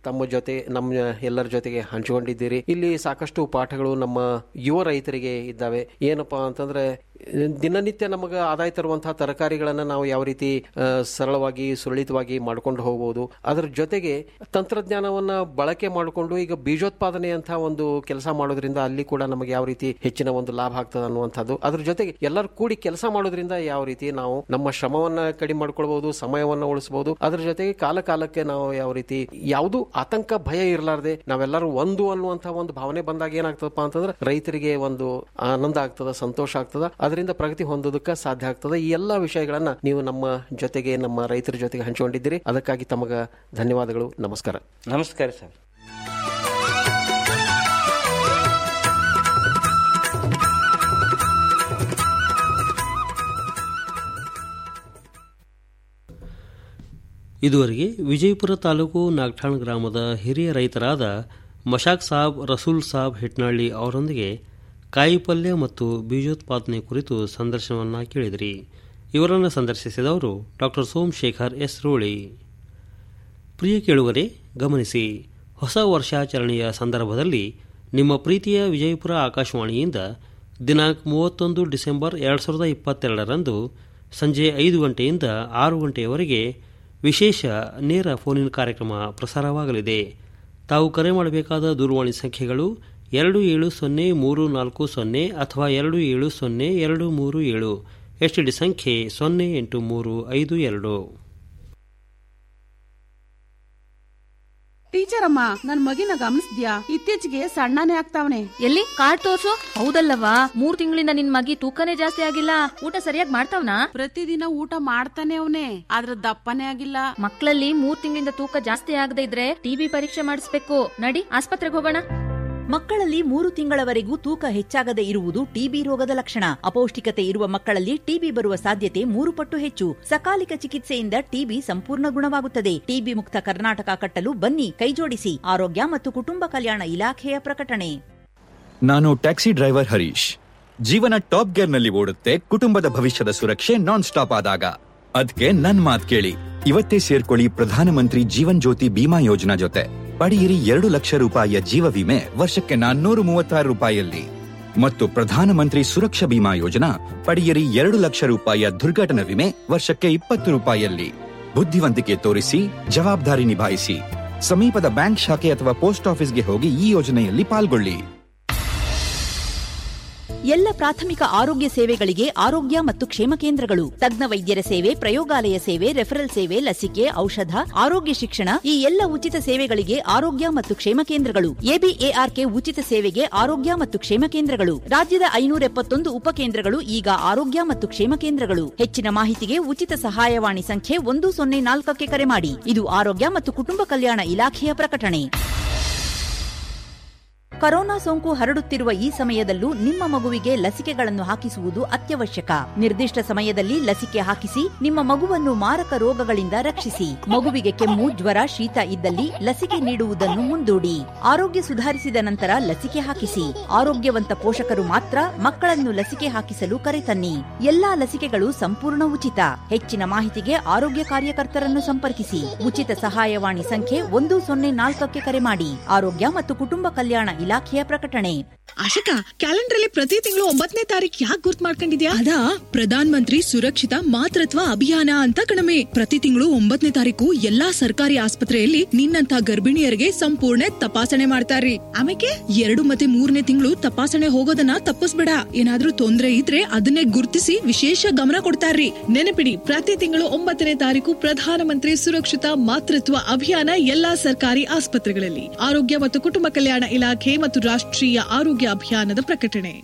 ತಮ್ಮ ಜೊತೆ ನಮ್ಮ ಎಲ್ಲರ ಜೊತೆಗೆ ಹಂಚಿಕೊಂಡಿದ್ದೀರಿ ಇಲ್ಲಿ ಸಾಕಷ್ಟು ಪಾಠಗಳು ನಮ್ಮ ಯುವ ರೈತರಿಗೆ ಇದ್ದಾವೆ ಏನಪ್ಪಾ ಅಂತಂದ್ರೆ ದಿನನಿತ್ಯ ನಮಗೆ ಆದಾಯ ತರುವಂತಹ ತರಕಾರಿಗಳನ್ನು ನಾವು ಯಾವ ರೀತಿ ಆ, ಸರಳವಾಗಿ ಸುರಳಿತವಾಗಿ ಮಾಡ್ಕೊಂಡು ಹೋಗಬಹುದು ಅದರ ಜೊತೆಗೆ ತಂತ್ರಜ್ಞಾನವನ್ನ ಬಳಕೆ ಮಾಡಿಕೊಂಡು ಈಗ ಬೀಜೋತ್ಪಾದನೆ ಅಂತ ಒಂದು ಕೆಲಸ ಮಾಡೋದ್ರಿಂದ ಅಲ್ಲಿ ಕೂಡ ನಮಗೆ ಯಾವ ರೀತಿ ಹೆಚ್ಚಿನ ಒಂದು ಲಾಭ ಆಗ್ತದೆ ಅನ್ನುವಂಥದ್ದು ಅದ್ರ ಜೊತೆಗೆ ಎಲ್ಲರೂ ಕೂಡಿ ಕೆಲಸ ಮಾಡೋದ್ರಿಂದ ಯಾವ ರೀತಿ ನಾವು ನಮ್ಮ ಶ್ರಮವನ್ನ ಕಡಿಮೆ ಮಾಡ್ಕೊಳ್ಬಹುದು ಸಮಯವನ್ನ ಉಳಿಸಬಹುದು ಅದ್ರ ಜೊತೆಗೆ ಕಾಲ ಕಾಲಕ್ಕೆ ನಾವು ಯಾವ ರೀತಿ ಯಾವುದು ಆತಂಕ ಭಯ ಇರಲಾರ್ದೆ ನಾವೆಲ್ಲರೂ ಒಂದು ಅನ್ನುವಂತಹ ಒಂದು ಭಾವನೆ ಬಂದಾಗ ಏನಾಗ್ತದಪ್ಪ ಅಂತಂದ್ರೆ ರೈತರಿಗೆ ಒಂದು ಆನಂದ ಆಗ್ತದ ಸಂತೋಷ ಆಗ್ತದ ಅದರಿಂದ ಪ್ರಗತಿ ಹೊಂದೋದಕ್ಕೆ ಸಾಧ್ಯ ಆಗ್ತದೆ ಈ ಎಲ್ಲಾ ವಿಷಯಗಳನ್ನ ನೀವು ನಮ್ಮ ಜೊತೆಗೆ ನಮ್ಮ ರೈತರ ಜೊತೆಗೆ ಹಂಚಿಕೊಂಡಿದ್ದೀರಿ ಅದಕ್ಕಾಗಿ ತಮಗ ಧನ್ಯವಾದಗಳು ನಮಸ್ಕಾರ ನಮಸ್ಕಾರ ಸರ್ ಇದುವರೆಗೆ ವಿಜಯಪುರ ತಾಲೂಕು ನಾಗ್ಠಾಣ್ ಗ್ರಾಮದ ಹಿರಿಯ ರೈತರಾದ ಮಶಾಕ್ ಸಾಬ್ ರಸೂಲ್ ಸಾಬ್ ಹಿಟ್ನಳ್ಳಿ ಅವರೊಂದಿಗೆ ಕಾಯಿಪಲ್ಯ ಮತ್ತು ಬೀಜೋತ್ಪಾದನೆ ಕುರಿತು ಸಂದರ್ಶನವನ್ನು ಕೇಳಿದಿರಿ ಇವರನ್ನು ಸಂದರ್ಶಿಸಿದವರು ಡಾಕ್ಟರ್ ಸೋಮಶೇಖರ್ ಎಸ್ ರೋಳಿ ಪ್ರಿಯ ಕೇಳುವರೆ ಗಮನಿಸಿ ಹೊಸ ವರ್ಷಾಚರಣೆಯ ಸಂದರ್ಭದಲ್ಲಿ ನಿಮ್ಮ ಪ್ರೀತಿಯ ವಿಜಯಪುರ ಆಕಾಶವಾಣಿಯಿಂದ ದಿನಾಂಕ ಮೂವತ್ತೊಂದು ಡಿಸೆಂಬರ್ ಎರಡು ಸಾವಿರದ ಇಪ್ಪತ್ತೆರಡರಂದು ಸಂಜೆ ಐದು ಗಂಟೆಯಿಂದ ಆರು ಗಂಟೆಯವರೆಗೆ ವಿಶೇಷ ನೇರ ಫೋನಿನ ಕಾರ್ಯಕ್ರಮ ಪ್ರಸಾರವಾಗಲಿದೆ ತಾವು ಕರೆ ಮಾಡಬೇಕಾದ ದೂರವಾಣಿ ಸಂಖ್ಯೆಗಳು ಎರಡು ಏಳು ಸೊನ್ನೆ ಮೂರು ನಾಲ್ಕು ಸೊನ್ನೆ ಅಥವಾ ಎರಡು ಏಳು ಸೊನ್ನೆ ಎರಡು ಮೂರು ಏಳು ಎಸ್ ಡಿ ಸಂಖ್ಯೆ ಸೊನ್ನೆ ಎಂಟು ಮೂರು ಐದು ಎರಡು ಟೀಚರ್ ಅಮ್ಮ ನನ್ ಮಗಿನ ಗಮನಿಸ್ದ್ಯಾ ಇತ್ತೀಚೆಗೆ ಸಣ್ಣನೇ ಆಗ್ತಾವನೆ ಎಲ್ಲಿ ಕಾರ್ಡ್ ತೋರ್ಸು ಹೌದಲ್ಲವಾ ಮೂರ್ ತಿಂಗಳಿಂದ ನಿನ್ ಮಗಿ ತೂಕನೇ ಜಾಸ್ತಿ ಆಗಿಲ್ಲ ಊಟ ಸರಿಯಾಗಿ ಮಾಡ್ತಾವ್ನಾ ಪ್ರತಿದಿನ ಊಟ ಮಾಡ್ತಾನೆ ಅವನೇ ಆದ್ರ ದಪ್ಪನೇ ಆಗಿಲ್ಲ ಮಕ್ಕಳಲ್ಲಿ ಮೂರ್ ತಿಂಗಳಿಂದ ತೂಕ ಜಾಸ್ತಿ ಆಗದೆ ಇದ್ರೆ ಟಿಬಿ ಪರೀಕ್ಷೆ ಮಾಡಿಸ್ಬೇಕು ನಡಿ ಆಸ್ಪತ್ರೆಗೆ ಹೋಗೋಣ ಮಕ್ಕಳಲ್ಲಿ ಮೂರು ತಿಂಗಳವರೆಗೂ ತೂಕ ಹೆಚ್ಚಾಗದೆ ಇರುವುದು ಟಿಬಿ ರೋಗದ ಲಕ್ಷಣ ಅಪೌಷ್ಟಿಕತೆ ಇರುವ ಮಕ್ಕಳಲ್ಲಿ ಟಿಬಿ ಬರುವ ಸಾಧ್ಯತೆ ಮೂರು ಪಟ್ಟು ಹೆಚ್ಚು ಸಕಾಲಿಕ ಚಿಕಿತ್ಸೆಯಿಂದ ಟಿಬಿ ಸಂಪೂರ್ಣ ಗುಣವಾಗುತ್ತದೆ ಟಿಬಿ ಮುಕ್ತ ಕರ್ನಾಟಕ ಕಟ್ಟಲು ಬನ್ನಿ ಕೈಜೋಡಿಸಿ ಆರೋಗ್ಯ ಮತ್ತು ಕುಟುಂಬ ಕಲ್ಯಾಣ ಇಲಾಖೆಯ ಪ್ರಕಟಣೆ ನಾನು ಟ್ಯಾಕ್ಸಿ ಡ್ರೈವರ್ ಹರೀಶ್ ಜೀವನ ಟಾಪ್ ಗೇರ್ನಲ್ಲಿ ಓಡುತ್ತೆ ಕುಟುಂಬದ ಭವಿಷ್ಯದ ಸುರಕ್ಷೆ ನಾನ್ ಸ್ಟಾಪ್ ಆದಾಗ ಅದ್ಕೆ ನನ್ ಮಾತ್ ಕೇಳಿ ಇವತ್ತೇ ಸೇರ್ಕೊಳ್ಳಿ ಪ್ರಧಾನಮಂತ್ರಿ ಜೀವನ್ ಜ್ಯೋತಿ ಬಿಮಾ ಯೋಜನಾ ಜೊತೆ ಪಡೆಯಿರಿ ಎರಡು ಲಕ್ಷ ರೂಪಾಯಿಯ ಜೀವ ವಿಮೆ ವರ್ಷಕ್ಕೆ ನಾನ್ನೂರು ಮೂವತ್ತಾರು ರೂಪಾಯಿಯಲ್ಲಿ ಮತ್ತು ಪ್ರಧಾನಮಂತ್ರಿ ಸುರಕ್ಷಾ ಬಿಮಾ ಯೋಜನಾ ಪಡೆಯಿರಿ ಎರಡು ಲಕ್ಷ ರೂಪಾಯಿಯ ದುರ್ಘಟನಾ ವಿಮೆ ವರ್ಷಕ್ಕೆ ಇಪ್ಪತ್ತು ರೂಪಾಯಿಯಲ್ಲಿ ಬುದ್ಧಿವಂತಿಕೆ ತೋರಿಸಿ ಜವಾಬ್ದಾರಿ ನಿಭಾಯಿಸಿ ಸಮೀಪದ ಬ್ಯಾಂಕ್ ಶಾಖೆ ಅಥವಾ ಪೋಸ್ಟ್ ಆಫೀಸ್ಗೆ ಹೋಗಿ ಈ ಯೋಜನೆಯಲ್ಲಿ ಪಾಲ್ಗೊಳ್ಳಿ ಎಲ್ಲ ಪ್ರಾಥಮಿಕ ಆರೋಗ್ಯ ಸೇವೆಗಳಿಗೆ ಆರೋಗ್ಯ ಮತ್ತು ಕ್ಷೇಮ ಕೇಂದ್ರಗಳು ತಜ್ಞ ವೈದ್ಯರ ಸೇವೆ ಪ್ರಯೋಗಾಲಯ ಸೇವೆ ರೆಫರಲ್ ಸೇವೆ ಲಸಿಕೆ ಔಷಧ ಆರೋಗ್ಯ ಶಿಕ್ಷಣ ಈ ಎಲ್ಲ ಉಚಿತ ಸೇವೆಗಳಿಗೆ ಆರೋಗ್ಯ ಮತ್ತು ಕ್ಷೇಮ ಕೇಂದ್ರಗಳು ಎಬಿಎಆರ್ಕೆ ಉಚಿತ ಸೇವೆಗೆ ಆರೋಗ್ಯ ಮತ್ತು ಕ್ಷೇಮ ಕೇಂದ್ರಗಳು ರಾಜ್ಯದ ಐನೂರ ಎಪ್ಪತ್ತೊಂದು ಉಪಕೇಂದ್ರಗಳು ಈಗ ಆರೋಗ್ಯ ಮತ್ತು ಕ್ಷೇಮ ಕೇಂದ್ರಗಳು ಹೆಚ್ಚಿನ ಮಾಹಿತಿಗೆ ಉಚಿತ ಸಹಾಯವಾಣಿ ಸಂಖ್ಯೆ ಒಂದು ಸೊನ್ನೆ ನಾಲ್ಕಕ್ಕೆ ಕರೆ ಮಾಡಿ ಇದು ಆರೋಗ್ಯ ಮತ್ತು ಕುಟುಂಬ ಕಲ್ಯಾಣ ಇಲಾಖೆಯ ಪ್ರಕಟಣೆ ಕೊರೋನಾ ಸೋಂಕು ಹರಡುತ್ತಿರುವ ಈ ಸಮಯದಲ್ಲೂ ನಿಮ್ಮ ಮಗುವಿಗೆ ಲಸಿಕೆಗಳನ್ನು ಹಾಕಿಸುವುದು ಅತ್ಯವಶ್ಯಕ ನಿರ್ದಿಷ್ಟ ಸಮಯದಲ್ಲಿ ಲಸಿಕೆ ಹಾಕಿಸಿ ನಿಮ್ಮ ಮಗುವನ್ನು ಮಾರಕ ರೋಗಗಳಿಂದ ರಕ್ಷಿಸಿ ಮಗುವಿಗೆ ಕೆಮ್ಮು ಜ್ವರ ಶೀತ ಇದ್ದಲ್ಲಿ ಲಸಿಕೆ ನೀಡುವುದನ್ನು ಮುಂದೂಡಿ ಆರೋಗ್ಯ ಸುಧಾರಿಸಿದ ನಂತರ ಲಸಿಕೆ ಹಾಕಿಸಿ ಆರೋಗ್ಯವಂತ ಪೋಷಕರು ಮಾತ್ರ ಮಕ್ಕಳನ್ನು ಲಸಿಕೆ ಹಾಕಿಸಲು ಕರೆತನ್ನಿ ಎಲ್ಲಾ ಲಸಿಕೆಗಳು ಸಂಪೂರ್ಣ ಉಚಿತ ಹೆಚ್ಚಿನ ಮಾಹಿತಿಗೆ ಆರೋಗ್ಯ ಕಾರ್ಯಕರ್ತರನ್ನು ಸಂಪರ್ಕಿಸಿ ಉಚಿತ ಸಹಾಯವಾಣಿ ಸಂಖ್ಯೆ ಒಂದು ಸೊನ್ನೆ ನಾಲ್ಕಕ್ಕೆ ಕರೆ ಮಾಡಿ ಆರೋಗ್ಯ ಮತ್ತು ಕುಟುಂಬ ಕಲ್ಯಾಣ ಇಲಾಖೆಯ ಪ್ರಕಟಣೆ ಆಶಕ ಕ್ಯಾಲೆಂಡರ್ ಅಲ್ಲಿ ಪ್ರತಿ ತಿಂಗಳು ಒಂಬತ್ತನೇ ತಾರೀಕು ಯಾಕೆ ಗುರ್ತ್ ಮಾಡ್ಕೊಂಡಿದ್ಯಾ ಅದಾ ಪ್ರಧಾನ್ ಮಂತ್ರಿ ಸುರಕ್ಷಿತ ಮಾತೃತ್ವ ಅಭಿಯಾನ ಅಂತ ಕಣಮೆ ಪ್ರತಿ ತಿಂಗಳು ಒಂಬತ್ತನೇ ತಾರೀಕು ಎಲ್ಲಾ ಸರ್ಕಾರಿ ಆಸ್ಪತ್ರೆಯಲ್ಲಿ ನಿನ್ನಂತ ಗರ್ಭಿಣಿಯರಿಗೆ ಸಂಪೂರ್ಣ ತಪಾಸಣೆ ಮಾಡ್ತಾರ್ರಿ ಆಮೇಲೆ ಎರಡು ಮತ್ತೆ ಮೂರನೇ ತಿಂಗಳು ತಪಾಸಣೆ ಹೋಗೋದನ್ನ ತಪ್ಪಿಸ್ಬೇಡ ಏನಾದ್ರೂ ತೊಂದ್ರೆ ಇದ್ರೆ ಅದನ್ನೇ ಗುರ್ತಿಸಿ ವಿಶೇಷ ಗಮನ ಕೊಡ್ತಾರ್ರಿ ನೆನಪಿಡಿ ಪ್ರತಿ ತಿಂಗಳು ಒಂಬತ್ತನೇ ತಾರೀಕು ಪ್ರಧಾನಮಂತ್ರಿ ಸುರಕ್ಷಿತ ಮಾತೃತ್ವ ಅಭಿಯಾನ ಎಲ್ಲಾ ಸರ್ಕಾರಿ ಆಸ್ಪತ್ರೆಗಳಲ್ಲಿ ಆರೋಗ್ಯ ಮತ್ತು ಕುಟುಂಬ ಕಲ್ಯಾಣ ಇಲಾಖೆ ಮತ್ತು ರಾಷ್ಟ್ರೀಯ ಆರೋಗ್ಯ ಅಭಿಯಾನದ ಪ್ರಕಟಣೆ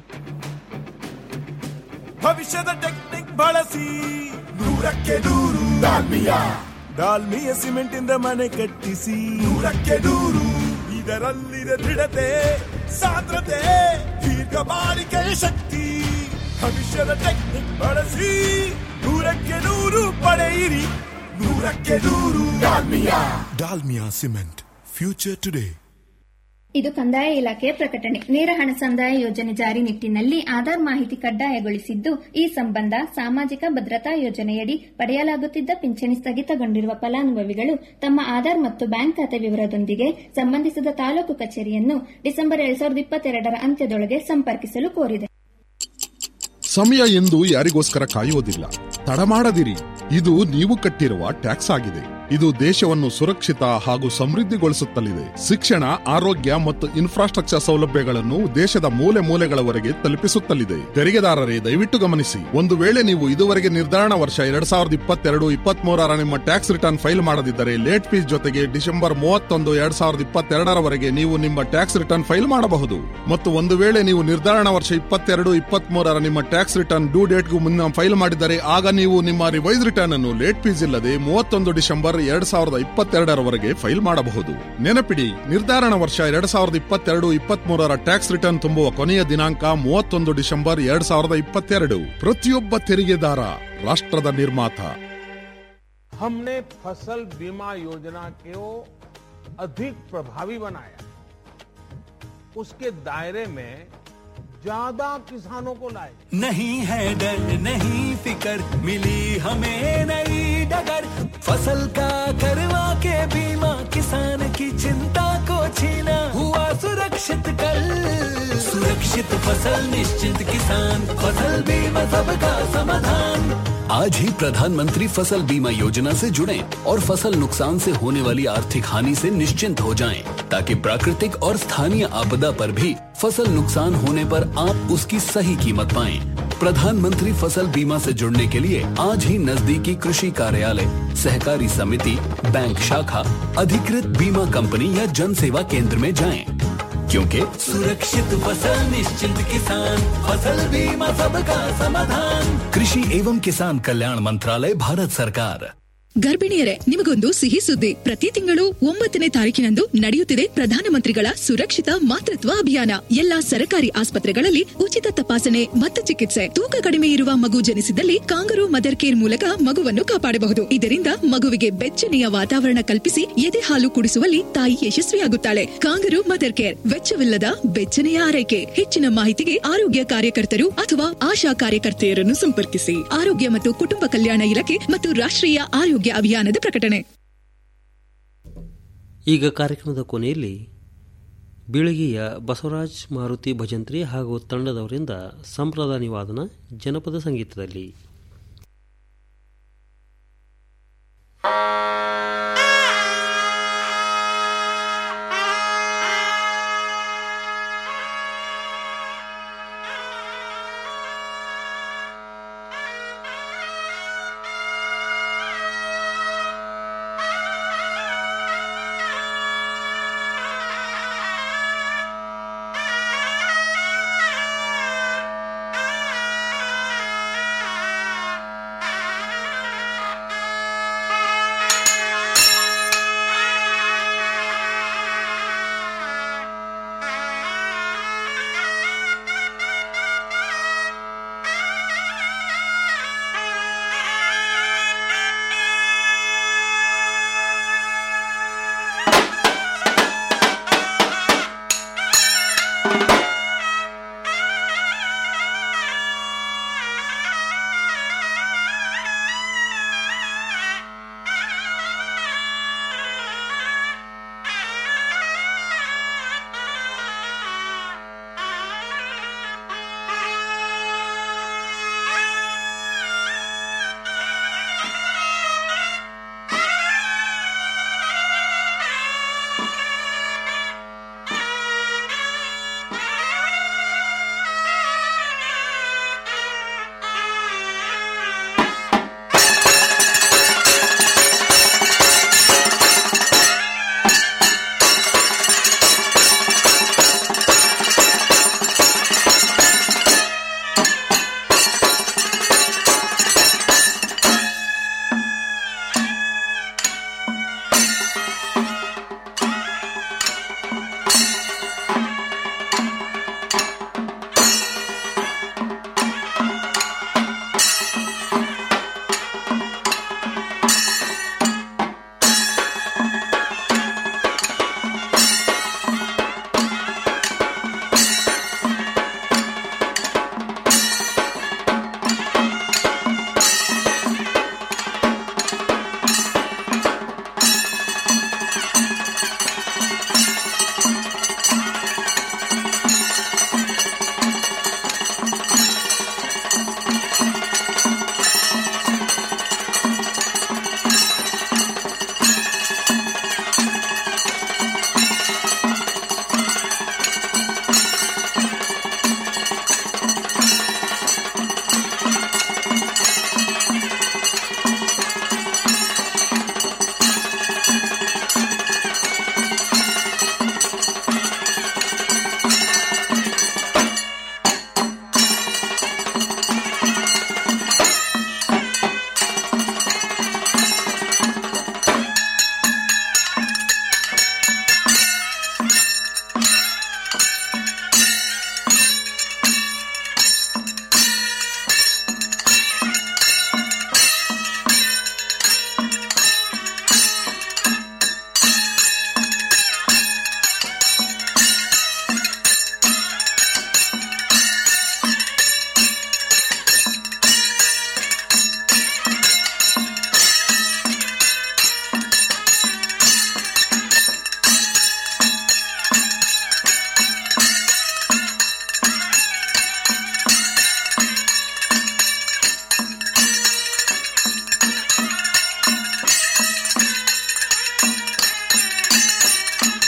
ಭವಿಷ್ಯದ ಟೆಕ್ನಿಕ್ ಬಳಸಿ ನೂರಕ್ಕೆ ನೂರು ಡಾಲ್ಮಿಯಾ ಡಾಲ್ಮಿಯ ಸಿಮೆಂಟ್ ಇಂದ ಮನೆ ಕಟ್ಟಿಸಿ ನೂರಕ್ಕೆ ನೂರು ಇದರಲ್ಲಿದೆ ದೃಢತೆ ಸಾಂದ್ರತೆ ದೀರ್ಘ ಬಾಳಿಕೆಯ ಶಕ್ತಿ ಭವಿಷ್ಯದ ಟೆಕ್ನಿಕ್ ಬಳಸಿ ನೂರಕ್ಕೆ ನೂರು ಪಡೆಯಿರಿ ನೂರಕ್ಕೆ ನೂರು Dalmia Dalmia cement future today ಇದು ಕಂದಾಯ ಇಲಾಖೆಯ ಪ್ರಕಟಣೆ ನೇರ ಹಣ ಸಂದಾಯ ಯೋಜನೆ ಜಾರಿ ನಿಟ್ಟಿನಲ್ಲಿ ಆಧಾರ್ ಮಾಹಿತಿ ಕಡ್ಡಾಯಗೊಳಿಸಿದ್ದು ಈ ಸಂಬಂಧ ಸಾಮಾಜಿಕ ಭದ್ರತಾ ಯೋಜನೆಯಡಿ ಪಡೆಯಲಾಗುತ್ತಿದ್ದ ಪಿಂಚಣಿ ಸ್ಥಗಿತಗೊಂಡಿರುವ ಫಲಾನುಭವಿಗಳು ತಮ್ಮ ಆಧಾರ್ ಮತ್ತು ಬ್ಯಾಂಕ್ ಖಾತೆ ವಿವರದೊಂದಿಗೆ ಸಂಬಂಧಿಸಿದ ತಾಲೂಕು ಕಚೇರಿಯನ್ನು ಡಿಸೆಂಬರ್ ಎರಡ್ ಸಾವಿರದ ಇಪ್ಪತ್ತೆರಡರ ಅಂತ್ಯದೊಳಗೆ ಸಂಪರ್ಕಿಸಲು ಕೋರಿದೆ ಸಮಯ ಎಂದು ಯಾರಿಗೋಸ್ಕರ ಕಾಯುವುದಿಲ್ಲ ತಡ ಮಾಡದಿರಿ ಇದು ನೀವು ಕಟ್ಟಿರುವ ಟ್ಯಾಕ್ಸ್ ಆಗಿದೆ ಇದು ದೇಶವನ್ನು ಸುರಕ್ಷಿತ ಹಾಗೂ ಸಮೃದ್ಧಿಗೊಳಿಸುತ್ತಲಿದೆ ಶಿಕ್ಷಣ ಆರೋಗ್ಯ ಮತ್ತು ಇನ್ಫ್ರಾಸ್ಟ್ರಕ್ಚರ್ ಸೌಲಭ್ಯಗಳನ್ನು ದೇಶದ ಮೂಲೆ ಮೂಲೆಗಳವರೆಗೆ ತಲುಪಿಸುತ್ತಲಿದೆ ತೆರಿಗೆದಾರರೇ ದಯವಿಟ್ಟು ಗಮನಿಸಿ ಒಂದು ವೇಳೆ ನೀವು ಇದುವರೆಗೆ ನಿರ್ಧಾರಣ ವರ್ಷ ಎರಡ್ ಸಾವಿರದ ಇಪ್ಪತ್ತೆರಡು ಇಪ್ಪತ್ಮೂರರ ನಿಮ್ಮ ಟ್ಯಾಕ್ಸ್ ರಿಟರ್ನ್ ಫೈಲ್ ಮಾಡದಿದ್ದರೆ ಲೇಟ್ ಫೀಸ್ ಜೊತೆಗೆ ಡಿಸೆಂಬರ್ ಮೂವತ್ತೊಂದು ಎರಡ್ ಸಾವಿರದ ಇಪ್ಪತ್ತೆರಡರವರೆಗೆ ನೀವು ನಿಮ್ಮ ಟ್ಯಾಕ್ಸ್ ರಿಟರ್ನ್ ಫೈಲ್ ಮಾಡಬಹುದು ಮತ್ತು ಒಂದು ವೇಳೆ ನೀವು ನಿರ್ಧಾರಣ ವರ್ಷ ಇಪ್ಪತ್ತೆರಡು ಇಪ್ಪತ್ಮೂರರ ನಿಮ್ಮ ಟ್ಯಾಕ್ಸ್ ರಿಟರ್ನ್ ಡ್ಯೂ ಡೇಟ್ಗೂ ಮುನ್ನ ಫೈಲ್ ಮಾಡಿದರೆ ಆಗ ನೀವು ನಿಮ್ಮ ರಿವೈಸ್ ರಿಟರ್ನ್ ಅನ್ನು ಲೇಟ್ ಫೀಸ್ ಇಲ್ಲದೆ ಮೂವತ್ತೊಂದು ಡಿಸೆಂಬರ್ ಎರಡ್ ಸಾವಿರದ ಇಪ್ಪತ್ತೆರಡರವರೆಗೆ ಫೈಲ್ ಮಾಡಬಹುದು ನೆನಪಿಡಿ ನಿರ್ಧಾರಣ ವರ್ಷ ಎರಡ್ ಸಾವಿರದ ಇಪ್ಪತ್ತೆರಡು ಇಪ್ಪತ್ಮೂರರ ಟ್ಯಾಕ್ಸ್ ರಿಟರ್ನ್ ತುಂಬುವ ಕೊನೆಯ ದಿನಾಂಕ ಮೂವತ್ತೊಂದು ಡಿಸೆಂಬರ್ ಎರಡ್ ಸಾವಿರದ ಇಪ್ಪತ್ತೆರಡು ಪ್ರತಿಯೊಬ್ಬ ತೆರಿಗೆದಾರ ರಾಷ್ಟ್ರದ ನಿರ್ಮಾತ हमने फसल बीमा योजना को अधिक प्रभावी बनाया उसके दायरे में ज्यादा किसानों को लाए नहीं है डर नहीं फिकर मिली हमें नई डगर फसल का करवा के बीमा किसान की चिंता को छीना हुआ सुरक्षित कल सुरक्षित फसल निश्चित किसान फसल बीमा सबका समाधान आज ही प्रधानमंत्री फसल बीमा योजना से जुड़ें और फसल नुकसान से होने वाली आर्थिक हानि से निश्चिंत हो जाएं ताकि प्राकृतिक और स्थानीय आपदा पर भी फसल नुकसान होने पर आप उसकी सही कीमत पाएं प्रधानमंत्री फसल बीमा से जुड़ने के लिए आज ही नजदीकी कृषि कार्यालय सहकारी समिति बैंक शाखा अधिकृत बीमा कंपनी या जन सेवा केंद्र में जाएं क्योंकि सुरक्षित फसल निश्चिंत किसान फसल बीमा सबका समाधान कृषि एवं किसान कल्याण मंत्रालय भारत सरकार ಗರ್ಭಿಣಿಯರೇ ನಿಮಗೊಂದು ಸಿಹಿ ಸುದ್ದಿ ಪ್ರತಿ ತಿಂಗಳು ಒಂಬತ್ತನೇ ತಾರೀಕಿನಂದು ನಡೆಯುತ್ತಿದೆ ಪ್ರಧಾನಮಂತ್ರಿಗಳ ಸುರಕ್ಷಿತ ಮಾತೃತ್ವ ಅಭಿಯಾನ ಎಲ್ಲಾ ಸರ್ಕಾರಿ ಆಸ್ಪತ್ರೆಗಳಲ್ಲಿ ಉಚಿತ ತಪಾಸಣೆ ಮತ್ತು ಚಿಕಿತ್ಸೆ ತೂಕ ಕಡಿಮೆ ಇರುವ ಮಗು ಜನಿಸಿದಲ್ಲಿ ಕಾಂಗರು ಮದರ್ ಕೇರ್ ಮೂಲಕ ಮಗುವನ್ನು ಕಾಪಾಡಬಹುದು ಇದರಿಂದ ಮಗುವಿಗೆ ಬೆಚ್ಚನೆಯ ವಾತಾವರಣ ಕಲ್ಪಿಸಿ ಎದೆ ಹಾಲು ಕುಡಿಸುವಲ್ಲಿ ತಾಯಿ ಯಶಸ್ವಿಯಾಗುತ್ತಾಳೆ ಕಾಂಗರು ಮದರ್ ಕೇರ್ ವೆಚ್ಚವಿಲ್ಲದ ಬೆಚ್ಚನೆಯ ಆರೈಕೆ ಹೆಚ್ಚಿನ ಮಾಹಿತಿಗೆ ಆರೋಗ್ಯ ಕಾರ್ಯಕರ್ತರು ಅಥವಾ ಆಶಾ ಕಾರ್ಯಕರ್ತೆಯರನ್ನು ಸಂಪರ್ಕಿಸಿ ಆರೋಗ್ಯ ಮತ್ತು ಕುಟುಂಬ ಕಲ್ಯಾಣ ಇಲಾಖೆ ಮತ್ತು ರಾಷ್ಟ್ರೀಯ ಆರೋಗ್ಯ ಅಭಿಯಾನದ ಪ್ರಕಟಣೆ ಈಗ ಕಾರ್ಯಕ್ರಮದ ಕೊನೆಯಲ್ಲಿ ಬೀಳಗಿಯ ಬಸವರಾಜ್ ಮಾರುತಿ ಭಜಂತ್ರಿ ಹಾಗೂ ತಂಡದವರಿಂದ ಸಂಪ್ರದಾಯ ನಿವಾದನ ಜನಪದ ಸಂಗೀತದಲ್ಲಿ